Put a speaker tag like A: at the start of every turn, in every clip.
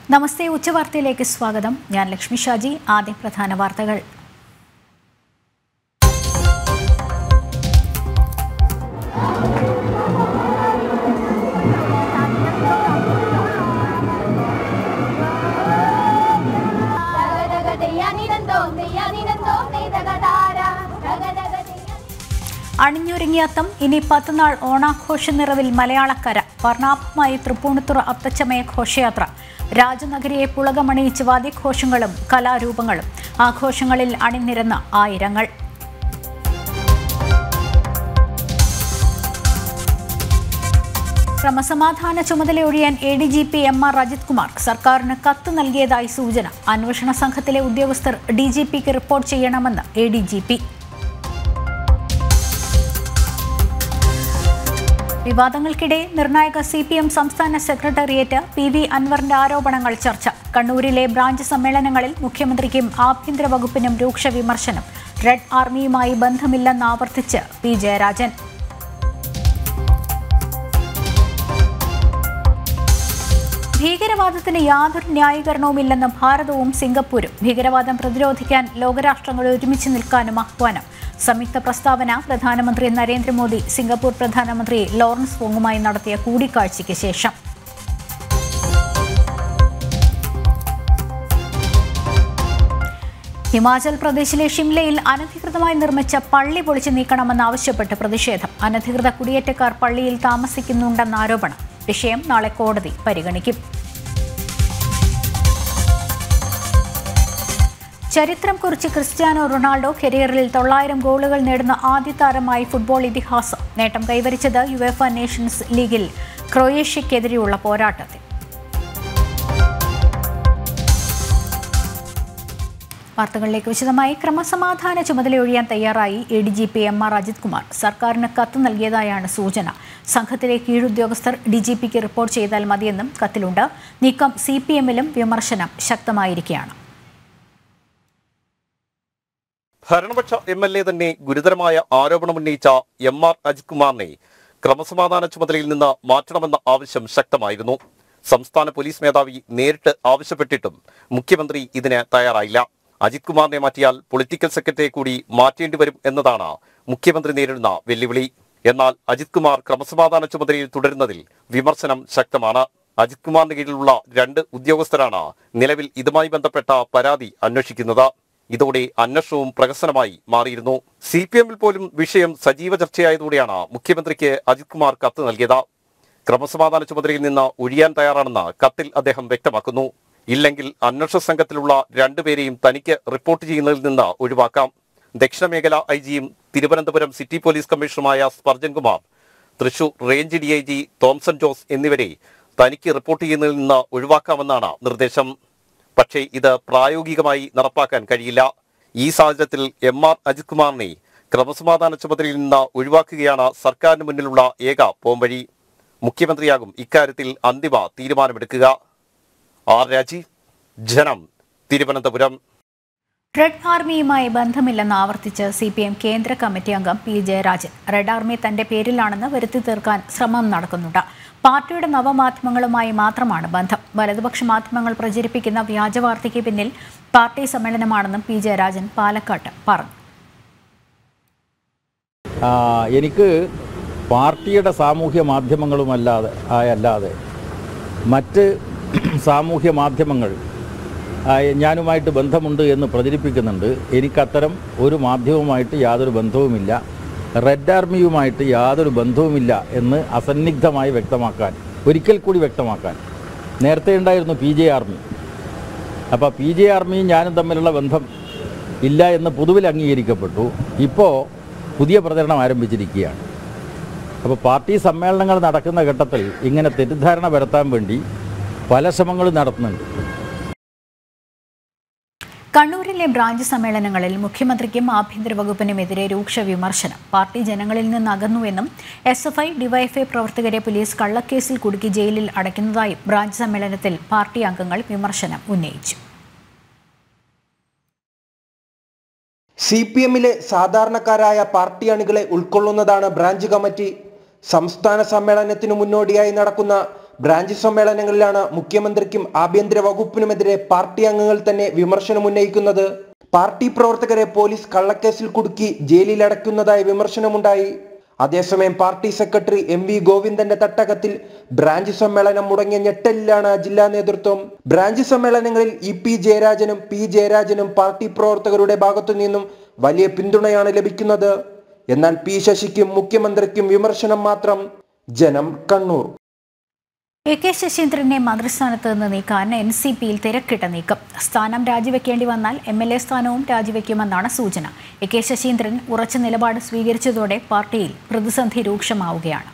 A: നമസ്തേ ഉച്ചവാർത്തയിലേക്ക് സ്വാഗതം ഞാൻ ലക്ഷ്മി ഷാജി ആദ്യം പ്രധാന വാർത്തകൾ അണിഞ്ഞൊരുങ്ങിയത്തം ഇനി പത്തുനാൾ ഓണാഘോഷ നിറവിൽ മലയാളക്കര വർണ്ണാഭമായി തൃപ്പൂണിത്തുറ അത്തച്ചമയ ഘോഷയാത്ര രാജനഗരിയെ പുളകമണിയിച്ച് വാദ്യഘോഷങ്ങളും കലാരൂപങ്ങളും ആഘോഷങ്ങളിൽ അണിനിരന്ന ആയിരങ്ങൾ ക്രമസമാധാന ചുമതലയൊഴിയാൻ A D G P M R Ajith Kumar സർക്കാരിന് കത്ത് നൽകിയതായി സൂചന അന്വേഷണ സംഘത്തിലെ ഉദ്യോഗസ്ഥർ ഡി ജി പിക്ക് റിപ്പോർട്ട് ചെയ്യണമെന്ന് എ ഡി ജി പി വിവാദങ്ങൾക്കിടെ നിർണായക സി പി എം സംസ്ഥാന സെക്രട്ടേറിയറ്റ് പി വി അൻവറിന്റെ ആരോപണങ്ങൾ ചർച്ച കണ്ണൂരിലെ ബ്രാഞ്ച് സമ്മേളനങ്ങളിൽ മുഖ്യമന്ത്രിക്കും ആഭ്യന്തര വകുപ്പിനും രൂക്ഷ വിമർശനം റെഡ് ആർമിയുമായി ബന്ധമില്ലെന്ന് ആവർത്തിച്ച് പി ജയരാജൻ ഭീകരവാദത്തിന് യാതൊരു ന്യായീകരണവുമില്ലെന്ന് ഭാരതവും സിംഗപ്പൂരും ഭീകരവാദം പ്രതിരോധിക്കാൻ ലോകരാഷ്ട്രങ്ങൾ ഒരുമിച്ച് നിൽക്കാനും ആഹ്വാനം സംയുക്ത പ്രസ്താവന പ്രധാനമന്ത്രി നരേന്ദ്രമോദി സിംഗപ്പൂർ പ്രധാനമന്ത്രി ലോറൻസ് വോങ്ങുമായി നടത്തിയ കൂടിക്കാഴ്ചയ്ക്ക് ശേഷം ഹിമാചൽ പ്രദേശിലെ ഷിംലയിൽ അനധികൃതമായി നിർമ്മിച്ച പള്ളി പൊളിച്ചു നീക്കണമെന്നാവശ്യപ്പെട്ട് പ്രതിഷേധം അനധികൃത കുടിയേറ്റക്കാർ പള്ളിയിൽ താമസിക്കുന്നുണ്ടെന്ന ആരോപണം വിഷയം നാളെ കോടതി പരിഗണിക്കും ചരിത്രം കുറിച്ച് ക്രിസ്ത്യാനോ റൊണാൾഡോ കരിയറിൽ തൊള്ളായിരം ഗോളുകൾ നേടുന്ന ആദ്യ താരമായി ഫുട്ബോൾ ഇതിഹാസം നേട്ടം കൈവരിച്ചത് യുഎഫ നേഷൻസ് ലീഗിൽ ക്രൊയേഷ്യക്കെതിരെയുള്ള പോരാട്ടത്തിൽ വാർത്തകളിലേക്ക് വിശദമായി ക്രമസമാധാന ചുമതലയൊഴിയാൻ തയ്യാറായി A D G P M R Ajith Kumar സർക്കാരിന് കത്ത് നൽകിയതായാണ് സൂചന സംഘത്തിലെ കീഴുദ്യോഗസ്ഥർ ഡി ജി പിക്ക് റിപ്പോർട്ട് ചെയ്താൽ മതിയെന്നും കത്തിലുണ്ട് നീക്കം സി പി എമ്മിലും വിമർശനം ശക്തമായിരിക്കുകയാണ്
B: ഭരണപക്ഷ എം എൽ എ തന്നെ ഗുരുതരമായ ആരോപണമുന്നയിച്ച എം ആർ അജിത് കുമാറിനെ ക്രമസമാധാന ചുമതലയിൽ നിന്ന് മാറ്റണമെന്ന ആവശ്യം ശക്തമായിരുന്നു സംസ്ഥാന പോലീസ് മേധാവി നേരിട്ട് ആവശ്യപ്പെട്ടിട്ടും മുഖ്യമന്ത്രി ഇതിന് തയ്യാറായില്ല അജിത് കുമാറിനെ മാറ്റിയാൽ പൊളിറ്റിക്കൽ സെക്രട്ടറിയെ കൂടി മാറ്റേണ്ടി വരും എന്നതാണ് മുഖ്യമന്ത്രി നേരിടുന്ന വെല്ലുവിളി എന്നാൽ അജിത് കുമാർ ക്രമസമാധാന ചുമതലയിൽ തുടരുന്നതിൽ വിമർശനം ശക്തമാണ് അജിത് കുമാറിന് കീഴിലുള്ള രണ്ട് ഉദ്യോഗസ്ഥരാണ് നിലവിൽ ഇതുമായി ബന്ധപ്പെട്ട പരാതി അന്വേഷിക്കുന്നത് ഇതോടെ അന്വേഷണവും പ്രഹസനമായി മാറിയിരുന്നു സി പി എമ്മിൽ പോലും വിഷയം സജീവ ചർച്ചയായതോടെയാണ് മുഖ്യമന്ത്രിക്ക് അജിത് കുമാർ കത്ത് നൽകിയത് ക്രമസമാധാന ചുമതലയിൽ നിന്ന് ഒഴിയാൻ തയ്യാറാണെന്ന് കത്തിൽ അദ്ദേഹം വ്യക്തമാക്കുന്നു ഇല്ലെങ്കിൽ അന്വേഷണ സംഘത്തിലുള്ള രണ്ടുപേരെയും തനിക്ക് റിപ്പോർട്ട് ചെയ്യുന്നതിൽ നിന്ന് ഒഴിവാക്കാം ദക്ഷിണ മേഖല ഐ ജിയും തിരുവനന്തപുരം സിറ്റി പോലീസ് കമ്മീഷണറുമായ Sparjan Kumar Thrissur range D I G Thomson Jose എന്നിവരെ തനിക്ക് റിപ്പോർട്ട് ചെയ്യുന്നതിൽ നിന്ന് ഒഴിവാക്കാമെന്നാണ് നിർദ്ദേശം പക്ഷേ ഇത് പ്രായോഗികമായി നടപ്പാക്കാൻ കഴിയില്ല ഈ സാഹചര്യത്തിൽ എം ആർ അജിത് കുമാറിനെ ക്രമസമാധാന ചുമതലയിൽ നിന്ന് ഒഴിവാക്കുകയാണ് സർക്കാരിന് മുന്നിലുള്ള ഏക പോംവഴി മുഖ്യമന്ത്രിയാകും ഇക്കാര്യത്തിൽ അന്തിമ തീരുമാനമെടുക്കുക ആർ രാജീവ് ജനം തിരുവനന്തപുരം
A: റെഡ് ആർമിയുമായി ബന്ധമില്ലെന്ന് ആവർത്തിച്ച് സി പി എം കേന്ദ്ര കമ്മിറ്റി അംഗം പി ജയരാജൻ റെഡ് ആർമി തന്റെ പേരിലാണെന്ന് വരുത്തി തീർക്കാൻ ശ്രമം നടക്കുന്നുണ്ട് പാർട്ടിയുടെ നവമാധ്യമങ്ങളുമായി മാത്രമാണ് ബന്ധം വലതുപക്ഷ മാധ്യമങ്ങൾ പ്രചരിപ്പിക്കുന്ന വ്യാജവാർത്തയ്ക്ക് പിന്നിൽ പാർട്ടി സമ്മേളനമാണെന്നും പി ജയരാജൻ പാലക്കാട്ട് പറഞ്ഞു
C: ആ, എനിക്ക് പാർട്ടിയുടെ സാമൂഹ്യ മാധ്യമങ്ങളുമല്ലാതെ ആയല്ലാതെ മറ്റ് സാമൂഹ്യ മാധ്യമങ്ങൾ ആ, ഞാനുമായിട്ട് ബന്ധമുണ്ട് എന്ന് പ്രചരിപ്പിക്കുന്നുണ്ട് എനിക്കത്തരം ഒരു മാധ്യമവുമായിട്ട് യാതൊരു ബന്ധവുമില്ല റെഡ് ആർമിയുമായിട്ട് യാതൊരു ബന്ധവുമില്ല എന്ന് അസന്നിഗ്ധമായി വ്യക്തമാക്കാൻ ഒരിക്കൽ കൂടി വ്യക്തമാക്കാൻ നേരത്തെ ഉണ്ടായിരുന്നു പി ജെ ആർമി അപ്പോൾ പി ജെ ആർമിയും ഞാനും തമ്മിലുള്ള ബന്ധം ഇല്ല എന്ന് പൊതുവിൽ അംഗീകരിക്കപ്പെട്ടു ഇപ്പോൾ പുതിയ പ്രചരണം ആരംഭിച്ചിരിക്കുകയാണ് അപ്പോൾ പാർട്ടി സമ്മേളനങ്ങൾ നടക്കുന്ന ഘട്ടത്തിൽ ഇങ്ങനെ തെറ്റിദ്ധാരണ വരുത്താൻ വേണ്ടി പല ശ്രമങ്ങളും നടത്തുന്നുണ്ട്
A: കണ്ണൂരിലെ ബ്രാഞ്ച് സമ്മേളനങ്ങളിൽ മുഖ്യമന്ത്രിക്കും ആഭ്യന്തര വകുപ്പിനുമെതിരെ രൂക്ഷ വിമർശനം പാർട്ടി ജനങ്ങളിൽ നിന്ന് അകന്നുവെന്നും എസ് എഫ് ഐ ഡിവൈഎഫ്ഐ പ്രവർത്തകരെ പോലീസ് കള്ളക്കേസിൽ കുടുക്കി ജയിലിൽ അടയ്ക്കുന്നതായും ബ്രാഞ്ച് സമ്മേളനത്തിൽ പാർട്ടി അംഗങ്ങൾ വിമർശനം ഉന്നയിച്ചു
D: സി പി എമ്മിലെ സാധാരണക്കാരായ പാർട്ടി അണികളെ ഉൾക്കൊള്ളുന്നതാണ് ബ്രാഞ്ച് കമ്മിറ്റി സംസ്ഥാന സമ്മേളനത്തിനു മുന്നോടിയായി നടക്കുന്ന ബ്രാഞ്ച് സമ്മേളനങ്ങളിലാണ് മുഖ്യമന്ത്രിക്കും ആഭ്യന്തര വകുപ്പിനുമെതിരെ പാർട്ടി അംഗങ്ങൾ തന്നെ വിമർശനം ഉന്നയിക്കുന്നത് പാർട്ടി പ്രവർത്തകരെ പോലീസ് കള്ളക്കേസിൽ കുടുക്കി ജയിലിൽ അടയ്ക്കുന്നതായി വിമർശനമുണ്ടായി അതേസമയം പാർട്ടി സെക്രട്ടറി എം വി ഗോവിന്ദന്റെ തട്ടകത്തിൽ ബ്രാഞ്ച് സമ്മേളനം മുടങ്ങിയ ഞെട്ടലിലാണ് ജില്ലാ നേതൃത്വം ബ്രാഞ്ച് സമ്മേളനങ്ങളിൽ ഇ പി ജയരാജനും പി ജയരാജനും പാർട്ടി പ്രവർത്തകരുടെ ഭാഗത്തു നിന്നും വലിയ പിന്തുണയാണ് ലഭിക്കുന്നത് എന്നാൽ പി ശശിക്കും മുഖ്യമന്ത്രിക്കും വിമർശനം മാത്രം ജനം കണ്ണൂർ
A: എ കെ ശശീന്ദ്രനെ മന്ത്രിസ്ഥാനത്ത് നിന്ന് നീക്കാൻ എൻ സി പിയിൽ തിരക്കിട്ട നീക്കം സ്ഥാനം രാജിവെക്കേണ്ടി വന്നാൽ എം എൽ എ സ്ഥാനവും രാജിവെക്കുമെന്നാണ് സൂചന എ കെ ശശീന്ദ്രൻ ഉറച്ച നിലപാട് സ്വീകരിച്ചതോടെ പാർട്ടിയിൽ പ്രതിസന്ധി രൂക്ഷമാവുകയാണ്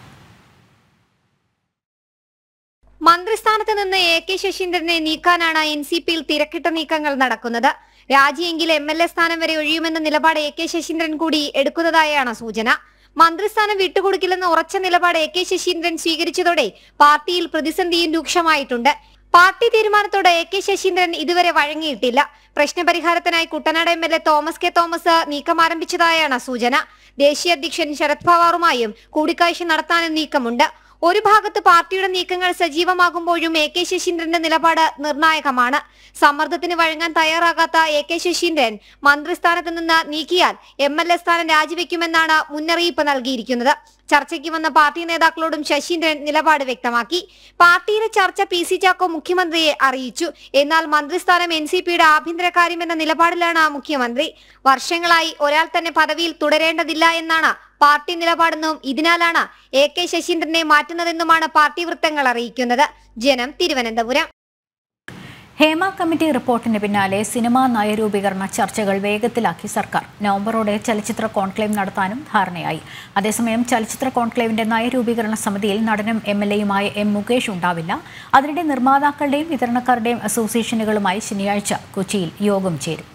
E: മന്ത്രിസ്ഥാനത്ത് നിന്ന് എ കെ ശശീന്ദ്രനെ നീക്കാനാണ് എൻ സി പിയിൽ തിരക്കിട്ട നീക്കങ്ങൾ നടക്കുന്നത് രാജിയെങ്കിൽ എം എൽ എ സ്ഥാനം വരെ ഒഴിയുമെന്ന നിലപാട് എ കെ ശശീന്ദ്രൻ കൂടി എടുക്കുന്നതായാണ് സൂചന മന്ത്രിസ്ഥാനം വിട്ടുകൊടുക്കില്ലെന്ന ഉറച്ച നിലപാട് എ കെ ശശീന്ദ്രൻ സ്വീകരിച്ചതോടെ പാർട്ടിയിൽ പ്രതിസന്ധിയും രൂക്ഷമായിട്ടുണ്ട് പാർട്ടി തീരുമാനത്തോട് എ കെ ശശീന്ദ്രൻ ഇതുവരെ വഴങ്ങിയിട്ടില്ല പ്രശ്നപരിഹാരത്തിനായി Kuttanad M L A Thomas K Thomas നീക്കം ആരംഭിച്ചതായാണ് സൂചന ദേശീയ അധ്യക്ഷൻ ശരത് പവാറുമായും കൂടിക്കാഴ്ച നടത്താനും നീക്കമുണ്ട് ഒരു ഭാഗത്ത് പാർട്ടിയുടെ നീക്കങ്ങൾ സജീവമാകുമ്പോഴും എ കെ ശശീന്ദ്രന്റെ നിലപാട് നിർണായകമാണ് സമ്മർദ്ദത്തിന് വഴങ്ങാൻ തയ്യാറാകാത്ത എ കെ ശശീന്ദ്രൻ മന്ത്രിസ്ഥാനത്ത് നിന്ന് നീക്കിയാൽ എം എൽ എ സ്ഥാനം രാജിവെക്കുമെന്നാണ് മുന്നറിയിപ്പ് നൽകിയിരിക്കുന്നത് ചർച്ചയ്ക്ക് വന്ന പാർട്ടി നേതാക്കളോടും ശശീന്ദ്രൻ നിലപാട് വ്യക്തമാക്കി പാർട്ടിയിലെ ചർച്ച പി സി ചാക്കോ മുഖ്യമന്ത്രിയെ അറിയിച്ചു എന്നാൽ മന്ത്രിസ്ഥാനം എൻ സി പിയുടെ ആഭ്യന്തര കാര്യമെന്ന നിലപാടിലാണ് മുഖ്യമന്ത്രി വർഷങ്ങളായി ഒരാൾ തന്നെ പദവിയിൽ തുടരേണ്ടതില്ല എന്നാണ് പാർട്ടി നിലപാടെന്നും ഇതിനാലാണ് എ കെ ശശീന്ദ്രനെ മാറ്റുന്നതെന്നുമാണ് പാർട്ടി വൃത്തങ്ങൾ അറിയിക്കുന്നത് ജനം തിരുവനന്തപുരം
A: ഹേമ കമ്മിറ്റി റിപ്പോർട്ടിന് പിന്നാലെ സിനിമാ നയരൂപീകരണ ചർച്ചകൾ വേഗത്തിലാക്കി സർക്കാർ നവംബറോടെ ചലച്ചിത്ര കോൺക്ലേവ് നടത്താനും ധാരണയായി അതേസമയം ചലച്ചിത്ര കോൺക്ലേവിന്റെ നയരൂപീകരണ സമിതിയിൽ നടനും എം എൽ എയുമായ എം മുകേഷ് ഉണ്ടാവില്ല അതിനിടെ നിർമ്മാതാക്കളുടെയും വിതരണക്കാരുടെയും അസോസിയേഷനുകളുമായി ശനിയാഴ്ച കൊച്ചിയിൽ യോഗം ചേരും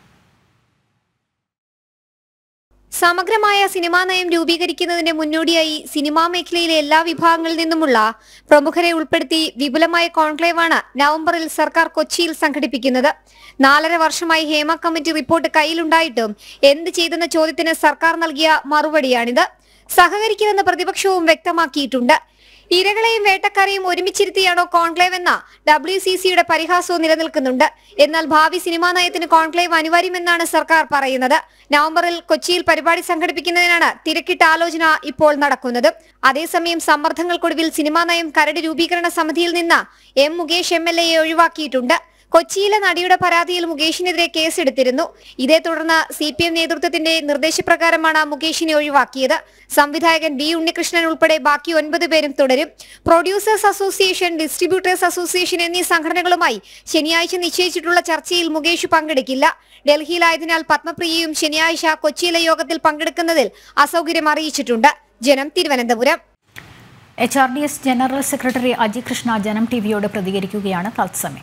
E: സമഗ്രമായ സിനിമാ നയം രൂപീകരിക്കുന്നതിന്റെ മുന്നോടിയായി സിനിമാ മേഖലയിലെ എല്ലാ വിഭാഗങ്ങളിൽ നിന്നുമുള്ള പ്രമുഖരെ ഉൾപ്പെടുത്തി വിപുലമായ കോൺക്ലേവാണ് നവംബറിൽ സർക്കാർ കൊച്ചിയിൽ സംഘടിപ്പിക്കുന്നത് നാലര വർഷമായി ഹേമ കമ്മിറ്റി റിപ്പോർട്ട് കയ്യിലുണ്ടായിട്ടും എന്ത് ചെയ്തെന്ന ചോദ്യത്തിന് സർക്കാർ നൽകിയ മറുപടിയാണിത് സഹകരിക്കുമെന്ന് പ്രതിപക്ഷവും വ്യക്തമാക്കിയിട്ടുണ്ട് ഇരകളെയും വേട്ടക്കാരെയും ഒരുമിച്ചിരുത്തിയാണോ കോൺക്ലേവ് എന്ന ഡബ്ല്യു സി സിയുടെ പരിഹാസവും നിലനിൽക്കുന്നുണ്ട് എന്നാൽ ഭാവി സിനിമാ നയത്തിന് കോൺക്ലേവ് അനിവാര്യമെന്നാണ് സർക്കാർ പറയുന്നത് നവംബറിൽ കൊച്ചിയിൽ പരിപാടി സംഘടിപ്പിക്കുന്നതിനാണ് തിരക്കിട്ട ആലോചന ഇപ്പോൾ നടക്കുന്നത് അതേസമയം സമ്മർദ്ദങ്ങൾക്കൊടുവിൽ സിനിമാ നയം കരട് രൂപീകരണ സമിതിയിൽ നിന്ന് എം മുകേഷ് എം എൽ എയെ ഒഴിവാക്കിയിട്ടുണ്ട് കൊച്ചിയിലെ നടിയുടെ പരാതിയിൽ മുകേഷിനെതിരെ കേസെടുത്തിരുന്നു ഇതേ തുടർന്ന് സി പി എം നേതൃത്വത്തിന്റെ നിർദ്ദേശപ്രകാരമാണ് മുകേഷിനെ ഒഴിവാക്കിയത് സംവിധായകൻ ബി ഉണ്ണികൃഷ്ണൻ ഉൾപ്പെടെ ബാക്കി ഒൻപത് പേരും തുടരും പ്രൊഡ്യൂസേഴ്സ് അസോസിയേഷൻ ഡിസ്ട്രിബ്യൂട്ടേഴ്സ് അസോസിയേഷൻ എന്നീ സംഘടനകളുമായി ശനിയാഴ്ച നിശ്ചയിച്ചിട്ടുള്ള ചർച്ചയിൽ മുകേഷ് പങ്കെടുക്കില്ല ഡൽഹിയിലായതിനാൽ പത്മപ്രിയയും ശനിയാഴ്ച കൊച്ചിയിലെ യോഗത്തിൽ പങ്കെടുക്കുന്നതിൽ അസൗകര്യം അറിയിച്ചിട്ടുണ്ട് Janam Thiruvananthapuram
A: H R D S general secretary Aji Krishna Janam T വിയോട് പ്രതികരിക്കുകയാണ് തത്സമയം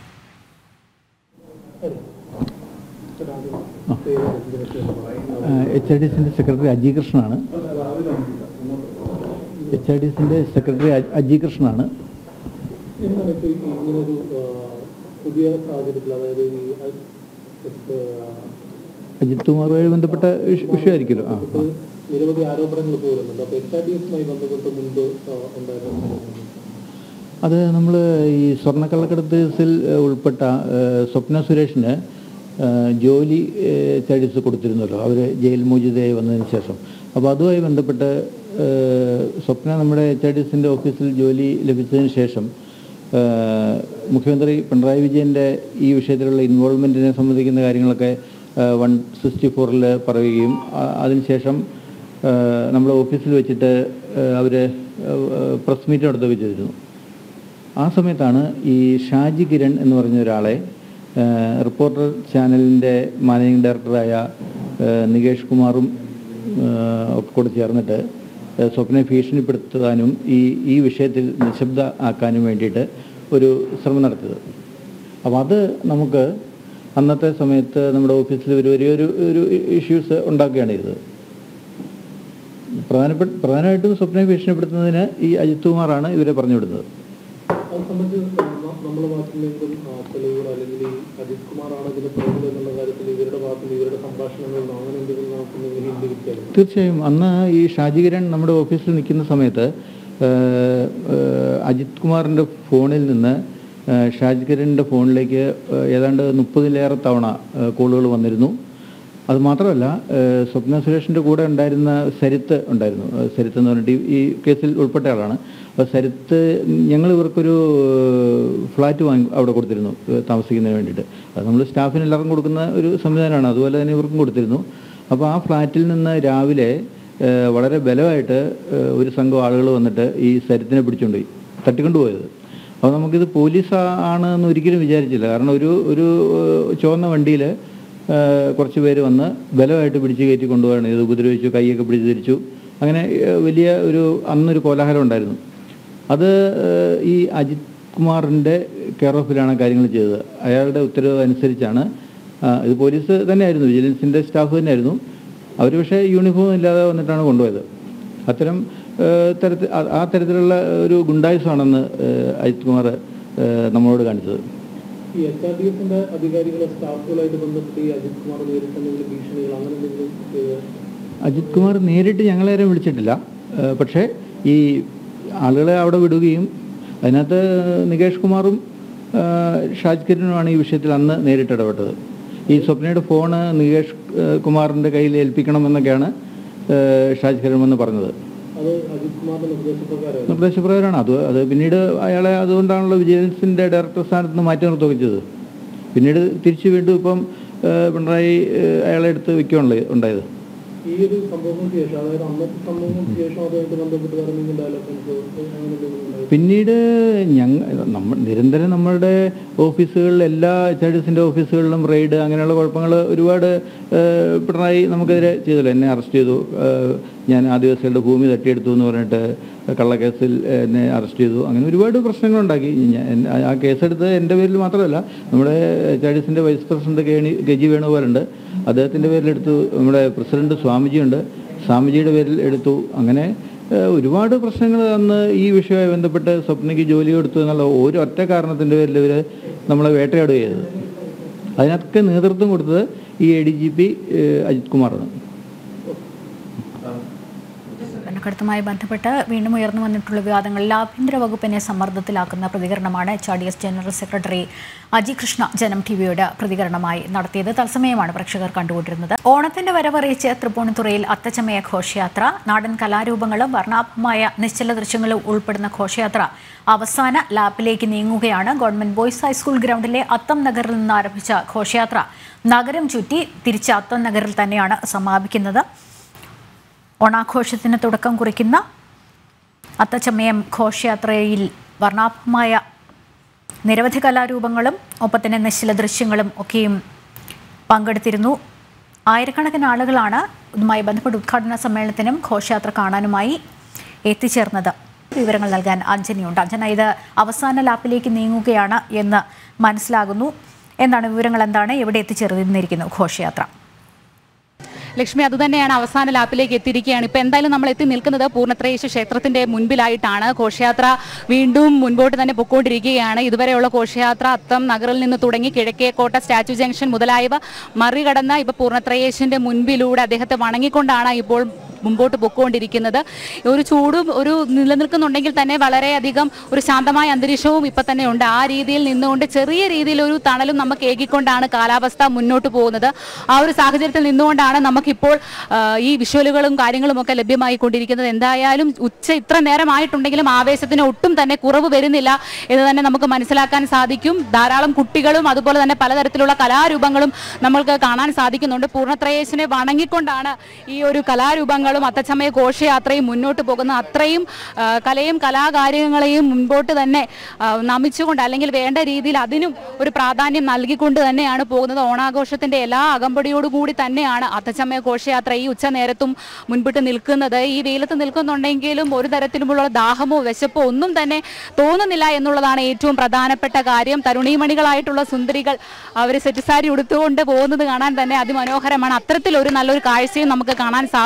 C: എച്ച് ഐ ഡി എസിൻ്റെ സെക്രട്ടറി അജി കൃഷ്ണനാണ് എച്ച് ഐ ഡി എസിൻ്റെ സെക്രട്ടറി അജി കൃഷ്ണനാണ്
F: എന്താണ് ഇപ്പോൾ ഇങ്ങനൊരു ആ, പുതിയ സാഹചര്യത്തിൽ അതായത് ഈ ആ, ആ,
C: അജിത് കുമാറുമായി ബന്ധപ്പെട്ട വിഷ- വിഷയമായിരിക്കുമല്ലോ ആ ആ.
F: നിരവധി ആരോപണങ്ങൾ ഇപ്പോൾ വരുന്നുണ്ട് അപ്പോൾ എച്ച് ആർ ഡി എസുമായി ബന്ധപ്പെട്ട് മുൻപ് ആ, ഉണ്ടായിരുന്ന
C: അത് നമ്മൾ ഈ സ്വർണ്ണക്കള്ളക്കടത്ത് കേസിൽ ഏഹ്, ഉൾപ്പെട്ട ഏഹ്, സ്വപ്ന സുരേഷിന് ഏഹ്, ജോലി ചടിച്ച് കൊടുത്തിരുന്നല്ലോ അവർ ജയിൽ മോചിതയായി വന്നതിന് ശേഷം അപ്പോൾ അതുമായി ബന്ധപ്പെട്ട് ഏഹ്, സ്വപ്ന നമ്മുടെ എച്ച് ഐ ഡി എസിൻ്റെ ഓഫീസിൽ ജോലി ലഭിച്ചതിന് ശേഷം ഏഹ്, മുഖ്യമന്ത്രി പിണറായി വിജയൻ്റെ ഈ വിഷയത്തിലുള്ള ഇൻവോൾവ്മെൻറ്റിനെ സംബന്ധിക്കുന്ന കാര്യങ്ങളൊക്കെ വൺ സിക്സ്റ്റി ഫോറിൽ പറയുകയും ആ- അതിനുശേഷം ഏഹ്, നമ്മുടെ ഓഫീസിൽ വെച്ചിട്ട് അവർ പ്രസ് മീറ്റ് നടത്തുകയും ചെയ്തിരുന്നു ആ സമയത്താണ് ഈ ഷാജി കിരൺ എന്ന് പറഞ്ഞ ഒരാളെ ഏഹ്, റിപ്പോർട്ടർ ചാനലിൻ്റെ മാനേജിംഗ് ഡയറക്ടറായ ഏഹ്, നികേഷ് കുമാറും ഏഹ്, ഒക്കെ കൂടെ ചേർന്നിട്ട് ഏഹ്, സ്വപ്നയെ ഭീഷണിപ്പെടുത്താനും ഈ ഈ വിഷയത്തിൽ നിശബ്ദ ആക്കാനും വേണ്ടിയിട്ട് ഒരു ശ്രമം നടത്തിയത് അപ്പോൾ അത് നമുക്ക് അന്നത്തെ സമയത്ത് നമ്മുടെ ഓഫീസിൽ ഒരു വലിയൊരു ഒരു ഇഷ്യൂസ് ഉണ്ടാക്കുകയാണ് ചെയ്തത് പ്രധാനപ്പെട്ട പ്രധാനമായിട്ടും സ്വപ്നയെ ഭീഷണിപ്പെടുത്തുന്നതിന് ഈ അജിത് കുമാറാണ് ഇവരെ പറഞ്ഞു വിടുന്നത്
F: അത് സംബന്ധിച്ച് നമ്മുടെ ഭാഗത്തു നിന്നും ആ, തെളിവുകൾ അല്ലെങ്കിൽ ഈ അജിത് കുമാറാണ് ഇതിന് പുറകിൽ എന്നുള്ള കാര്യത്തിൽ ഇവരുടെ ഭാഗത്ത് നിന്ന് ഇവരുടെ സംഭാഷണങ്ങളിൽ നിന്ന് അങ്ങനെ എന്തെങ്കിലും നമുക്ക് ഇങ്ങനെ ഇൻഡിവിജ്വൽ
C: തീർച്ചയായും അന്ന് ഈ ഷാജികിരൺ നമ്മുടെ ഓഫീസിൽ നിൽക്കുന്ന സമയത്ത് ഏഹ്, ഏഹ്, അജിത് കുമാറിൻ്റെ ഫോണിൽ നിന്ന് ഏഹ്, ഷാജ് കിരണിൻ്റെ ഫോണിലേക്ക് ഏഹ്, ഏതാണ്ട് മുപ്പതിലേറെ തവണ ഏഹ്, കോളുകൾ വന്നിരുന്നു അത് മാത്രമല്ല ഏഹ്, സ്വപ്ന സുരേഷിൻ്റെ കൂടെ ഉണ്ടായിരുന്ന സരിത്ത് ഉണ്ടായിരുന്നു ഏഹ്, സരിത്ത് എന്ന് പറഞ്ഞിട്ട് ഈ- ഈ കേസിൽ ഉൾപ്പെട്ട ആളാണ് അപ്പോൾ സരിത്ത് ഞങ്ങൾ ഇവർക്കൊരു ഏഹ്, ഫ്ലാറ്റ് വാങ്ങി അവിടെ കൊടുത്തിരുന്നു ഏഹ്, താമസിക്കുന്നതിന് വേണ്ടിയിട്ട് അത് നമ്മൾ സ്റ്റാഫിന് എല്ലാവർക്കും കൊടുക്കുന്ന ഒരു സംവിധാനമാണ് അതുപോലെ തന്നെ ഇവർക്കും കൊടുത്തിരുന്നു അപ്പോൾ ആ ഫ്ലാറ്റിൽ നിന്ന് രാവിലെ ഏഹ്, വളരെ ബലമായിട്ട് ഏഹ്, ഒരു സംഘം ആളുകൾ വന്നിട്ട് ഈ സരിത്തിനെ പിടിച്ചുകൊണ്ട് പോയി തട്ടിക്കൊണ്ടുപോയത് അപ്പോൾ നമുക്കിത് പോലീസ് ആ- ആണ് എന്ന് ഒരിക്കലും വിചാരിച്ചില്ല കാരണം ഒരു ഒരു ഏഹ്, ചുവന്ന വണ്ടിയിൽ കുറച്ച് പേര് വന്ന് ബലമായിട്ട് പിടിച്ച് കയറ്റി കൊണ്ടുപോവാണ് ഇത് ഉപദ്രവിച്ചു കൈയൊക്കെ പിടിച്ച് തിരിച്ചു അങ്ങനെ ഏഹ്, വലിയ ഒരു അന്നൊരു കോലാഹലം ഉണ്ടായിരുന്നു അത് ഏഹ്, ഈ അജിത് കുമാറിൻ്റെ കെയർ ഓഫിലാണ് കാര്യങ്ങൾ ചെയ്തത് അയാളുടെ ഉത്തരവ് അനുസരിച്ചാണ് ആ, ഇത് പോലീസ് തന്നെയായിരുന്നു വിജിലൻസിൻ്റെ സ്റ്റാഫ് തന്നെയായിരുന്നു അവർ പക്ഷേ യൂണിഫോം ഇല്ലാതെ വന്നിട്ടാണ് കൊണ്ടുപോയത് അത്തരം ഏഹ്, തരത്തിൽ ആ- ആ തരത്തിലുള്ള ഒരു ഗുണ്ടായുസമാണെന്ന് ഏഹ്, അജിത് കുമാർ ഏഹ്, നമ്മളോട് കാണിച്ചത്
F: ഈ എസ് ആർ ഡി എഫിന്റെ അധികാരികളെ സ്റ്റാഫുകളായിട്ട് ബന്ധപ്പെട്ട് ഈ അജിത് കുമാർ നേരിട്ട് എന്തെങ്കിലും ഭീഷണികൾ അങ്ങനെ എന്തെങ്കിലും ചെയ്തോ?
C: അജിത് കുമാർ നേരിട്ട് ഞങ്ങളാരും വിളിച്ചിട്ടില്ല ഏഹ് പക്ഷേ ഈ ആളുകളെ അവിടെ വിടുകയും അതിനകത്ത് നികേഷ് കുമാറും ഏഹ് ഷാജ് കിരനുമാണ് ഈ വിഷയത്തിൽ അന്ന് നേരിട്ട് ഇടപെട്ടത് ഈ സ്വപ്നയുടെ ഫോണ് നികേഷ് ഏഹ് കുമാറിൻ്റെ കയ്യിൽ ഏൽപ്പിക്കണമെന്നൊക്കെയാണ് ഏഹ് ഷാജ് കിരൺ എന്ന് പറഞ്ഞത്
F: അത് അജിത് കുമാറിന്റെ നിർദ്ദേശപ്രകാരം
C: നിർദ്ദേശപ്രകാരമാണ് അത് അത് പിന്നീട് അയാളെ അതുകൊണ്ടാണല്ലോ വിജിലൻസിൻ്റെ ഡയറക്ടർ സ്ഥാനത്ത് നിന്ന് മാറ്റി നിർത്തുകയൊക്കെ ചെയ്തത് പിന്നീട് തിരിച്ചു വീണ്ടും ഇപ്പം ഏഹ് പിണറായി ഏഹ് അയാളെ എടുത്ത് വെക്കുകയാണല്ലോ ഉണ്ടായത്
F: ഈ ഒരു സംഭവങ്ങൾക്ക് ശേഷം അതായത് അന്നത്തെ സംഭവങ്ങൾക്ക് ശേഷം അതുമായിട്ട് ബന്ധപ്പെട്ട് വേറെ എന്തെങ്കിലും ഡെവലപ്മെന്റ്സ് അങ്ങനെ എന്തെങ്കിലും ഉണ്ടായോ?
C: പിന്നീട് ഞങ്ങൾ നമ്മൾ നിരന്തരം നമ്മളുടെ ഓഫീസുകളിൽ എല്ലാ എച്ച് ഐ ഡി എസിൻ്റെ ഓഫീസുകളിലും റെയ്ഡ് അങ്ങനെയുള്ള കുഴപ്പങ്ങൾ ഒരുപാട് ഏഹ്, പിണറായി നമുക്കെതിരെ ചെയ്തല്ലോ എന്നെ അറസ്റ്റ് ചെയ്തു ഏഹ്, ഞാൻ ആദിവാസികളുടെ ഭൂമി തട്ടിയെടുത്തു എന്ന് പറഞ്ഞിട്ട് കള്ളക്കേസിൽ എന്നെ അറസ്റ്റ് ചെയ്തു അങ്ങനെ ഒരുപാട് പ്രശ്നങ്ങളുണ്ടാക്കി ഞാൻ ആ കേസെടുത്ത് എൻ്റെ പേരിൽ മാത്രമല്ല നമ്മുടെ എച്ച് ഐ ഡി എസിൻ്റെ വൈസ് പ്രസിഡന്റ് കേണി ഗജി വേണുഗോപാലുണ്ട് അദ്ദേഹത്തിൻ്റെ പേരിലെടുത്തു നമ്മുടെ പ്രസിഡന്റ് സ്വാമിജിയുണ്ട് സ്വാമിജിയുടെ പേരിൽ എടുത്തു അങ്ങനെ ഏഹ് ഒരുപാട് പ്രശ്നങ്ങൾ അന്ന് ഈ വിഷയവുമായി ബന്ധപ്പെട്ട് സ്വപ്നയ്ക്ക് ജോലി കൊടുത്തു എന്നുള്ള ഒരു ഒറ്റ കാരണത്തിൻ്റെ പേരിൽ ഇവർ നമ്മളെ വേട്ടയാടുക ചെയ്തത് അതിനൊക്കെ നേതൃത്വം കൊടുത്തത് ഈ A D G P Ajith കുമാറാണ്
A: ഭരണക്കടത്തുമായി ബന്ധപ്പെട്ട് വീണ്ടും ഉയർന്നു വന്നിട്ടുള്ള വിവാദങ്ങളിൽ ആഭ്യന്തര വകുപ്പിനെ സമ്മർദ്ദത്തിലാക്കുന്ന പ്രതികരണമാണ് H R D S general secretary Aji Krishna Janam ടിവിയുടെ പ്രതികരണമായി നടത്തിയത് തത്സമയമാണ് പ്രേക്ഷകർ കണ്ടുകൊണ്ടിരുന്നത് ഓണത്തിന്റെ വരവറിയിച്ച് തൃപ്പൂണിത്തുറയിൽ അത്തച്ചമയ ഘോഷയാത്ര നാടൻ കലാരൂപങ്ങളും വർണ്ണാഭമായ നിശ്ചല ദൃശ്യങ്ങളും ഉൾപ്പെടുന്ന ഘോഷയാത്ര അവസാന ലാപ്പിലേക്ക് നീങ്ങുകയാണ് ഗവൺമെന്റ് ബോയ്സ് ഹൈസ്കൂൾ ഗ്രൗണ്ടിലെ അത്തം നഗറിൽ നിന്ന് ആരംഭിച്ച ഘോഷയാത്ര നഗരം ചുറ്റി തിരിച്ച് അത്തം നഗറിൽ തന്നെയാണ് സമാപിക്കുന്നത് ഓണാഘോഷത്തിന് തുടക്കം കുറിക്കുന്ന അത്തച്ചമയം ഘോഷയാത്രയിൽ വർണ്ണാഭമായ നിരവധി കലാരൂപങ്ങളും ഒപ്പം തന്നെ നിശ്ചല ദൃശ്യങ്ങളും ഒക്കെയും പങ്കെടുത്തിരുന്നു ആയിരക്കണക്കിന് ആളുകളാണ് ഇതുമായി ബന്ധപ്പെട്ട ഉദ്ഘാടന സമ്മേളനത്തിനും ഘോഷയാത്ര കാണാനുമായി എത്തിച്ചേർന്നത് വിവരങ്ങൾ നൽകാൻ അഞ്ജനിയുണ്ട് അഞ്ജന ഇത് അവസാന ലാപ്പിലേക്ക് നീങ്ങുകയാണ് എന്ന് മനസ്സിലാകുന്നു എന്താണ് വിവരങ്ങൾ എന്താണ് എവിടെ എത്തിച്ചേർന്നിരിക്കുന്നു ഘോഷയാത്ര
G: ലക്ഷ്മി അതുതന്നെയാണ് അവസാന ലാപ്പിലേക്ക് എത്തിയിരിക്കുകയാണ് ഇപ്പൊ എന്തായാലും നമ്മൾ എത്തി നിൽക്കുന്നത് പൂർണ്ണത്രേശ ക്ഷേത്രത്തിന്റെ മുൻപിലായിട്ടാണ് ഘോഷയാത്ര വീണ്ടും മുൻപോട്ട് തന്നെ പൊക്കോണ്ടിരിക്കുകയാണ് ഇതുവരെയുള്ള ഘോഷയാത്ര അത്തം നഗറിൽ നിന്ന് തുടങ്ങി കിഴക്കേക്കോട്ട സ്റ്റാച്യു ജംഗ്ഷൻ മുതലായവ മറികടന്ന ഇപ്പൊ പൂർണ്ണത്രയേശന്റെ മുൻപിലൂടെ അദ്ദേഹത്തെ വണങ്ങിക്കൊണ്ടാണ് ഇപ്പോൾ മുമ്പോട്ട് പൊക്കോണ്ടിരിക്കുന്നത് ഒരു ചൂടും ഒരു നിലനിൽക്കുന്നുണ്ടെങ്കിൽ തന്നെ വളരെയധികം ഒരു ശാന്തമായ അന്തരീക്ഷവും ഇപ്പൊ തന്നെ ഉണ്ട് ആ രീതിയിൽ നിന്നുകൊണ്ട് ചെറിയ രീതിയിൽ ഒരു തണലും നമുക്ക് ഏകിക്കൊണ്ടാണ് കാലാവസ്ഥ മുന്നോട്ട് പോകുന്നത് ആ ഒരു സാഹചര്യത്തിൽ നിന്നുകൊണ്ടാണ് നമുക്കിപ്പോൾ ആ, ഈ വിഷ്വലുകളും കാര്യങ്ങളും ഒക്കെ ലഭ്യമായി കൊണ്ടിരിക്കുന്നത് എന്തായാലും ഉച്ച ഇത്ര നേരമായിട്ടുണ്ടെങ്കിലും ആവേശത്തിന് ഒട്ടും തന്നെ കുറവ് വരുന്നില്ല എന്ന് തന്നെ നമുക്ക് മനസ്സിലാക്കാൻ സാധിക്കും ധാരാളം കുട്ടികളും അതുപോലെ തന്നെ പലതരത്തിലുള്ള കലാരൂപങ്ങളും നമ്മൾക്ക് കാണാൻ സാധിക്കുന്നുണ്ട് പൂർണ്ണത്രയേശനെ വണങ്ങിക്കൊണ്ടാണ് ഈ ഒരു കലാരൂപങ്ങളും അത്തച്ചമയ ഘോഷയാത്രയും മുന്നോട്ട് പോകുന്നത് അത്രയും ആ, കലയും കലാകാര്യങ്ങളെയും മുൻപോട്ട് തന്നെ ആ, നമിച്ചുകൊണ്ട് അല്ലെങ്കിൽ വേണ്ട രീതിയിൽ അതിനും ഒരു പ്രാധാന്യം നൽകിക്കൊണ്ട് തന്നെയാണ് പോകുന്നത് ഓണാഘോഷത്തിന്റെ എല്ലാ അകമ്പടിയോടുകൂടി തന്നെയാണ് അത്തച്ചമയ ഘോഷയാത്ര ഈ ഉച്ച നേരത്തും മുൻപിട്ട് നിൽക്കുന്നത് ഈ വെയിലത്ത് നിൽക്കുന്നുണ്ടെങ്കിലും ഒരു തരത്തിലുമുള്ള ദാഹമോ വിശപ്പോ ഒന്നും തന്നെ തോന്നുന്നില്ല എന്നുള്ളതാണ് ഏറ്റവും പ്രധാനപ്പെട്ട കാര്യം തരുണീമണികളായിട്ടുള്ള സുന്ദരികൾ അവർ സെറ്റുസാരി ഉടുത്തുകൊണ്ട് പോകുന്നത് കാണാൻ തന്നെ അതിമനോഹരമാണ് അത്തരത്തിലൊരു നല്ലൊരു കാഴ്ചയും നമുക്ക് കാണാൻ സാധിക്കുന്നുണ്ട്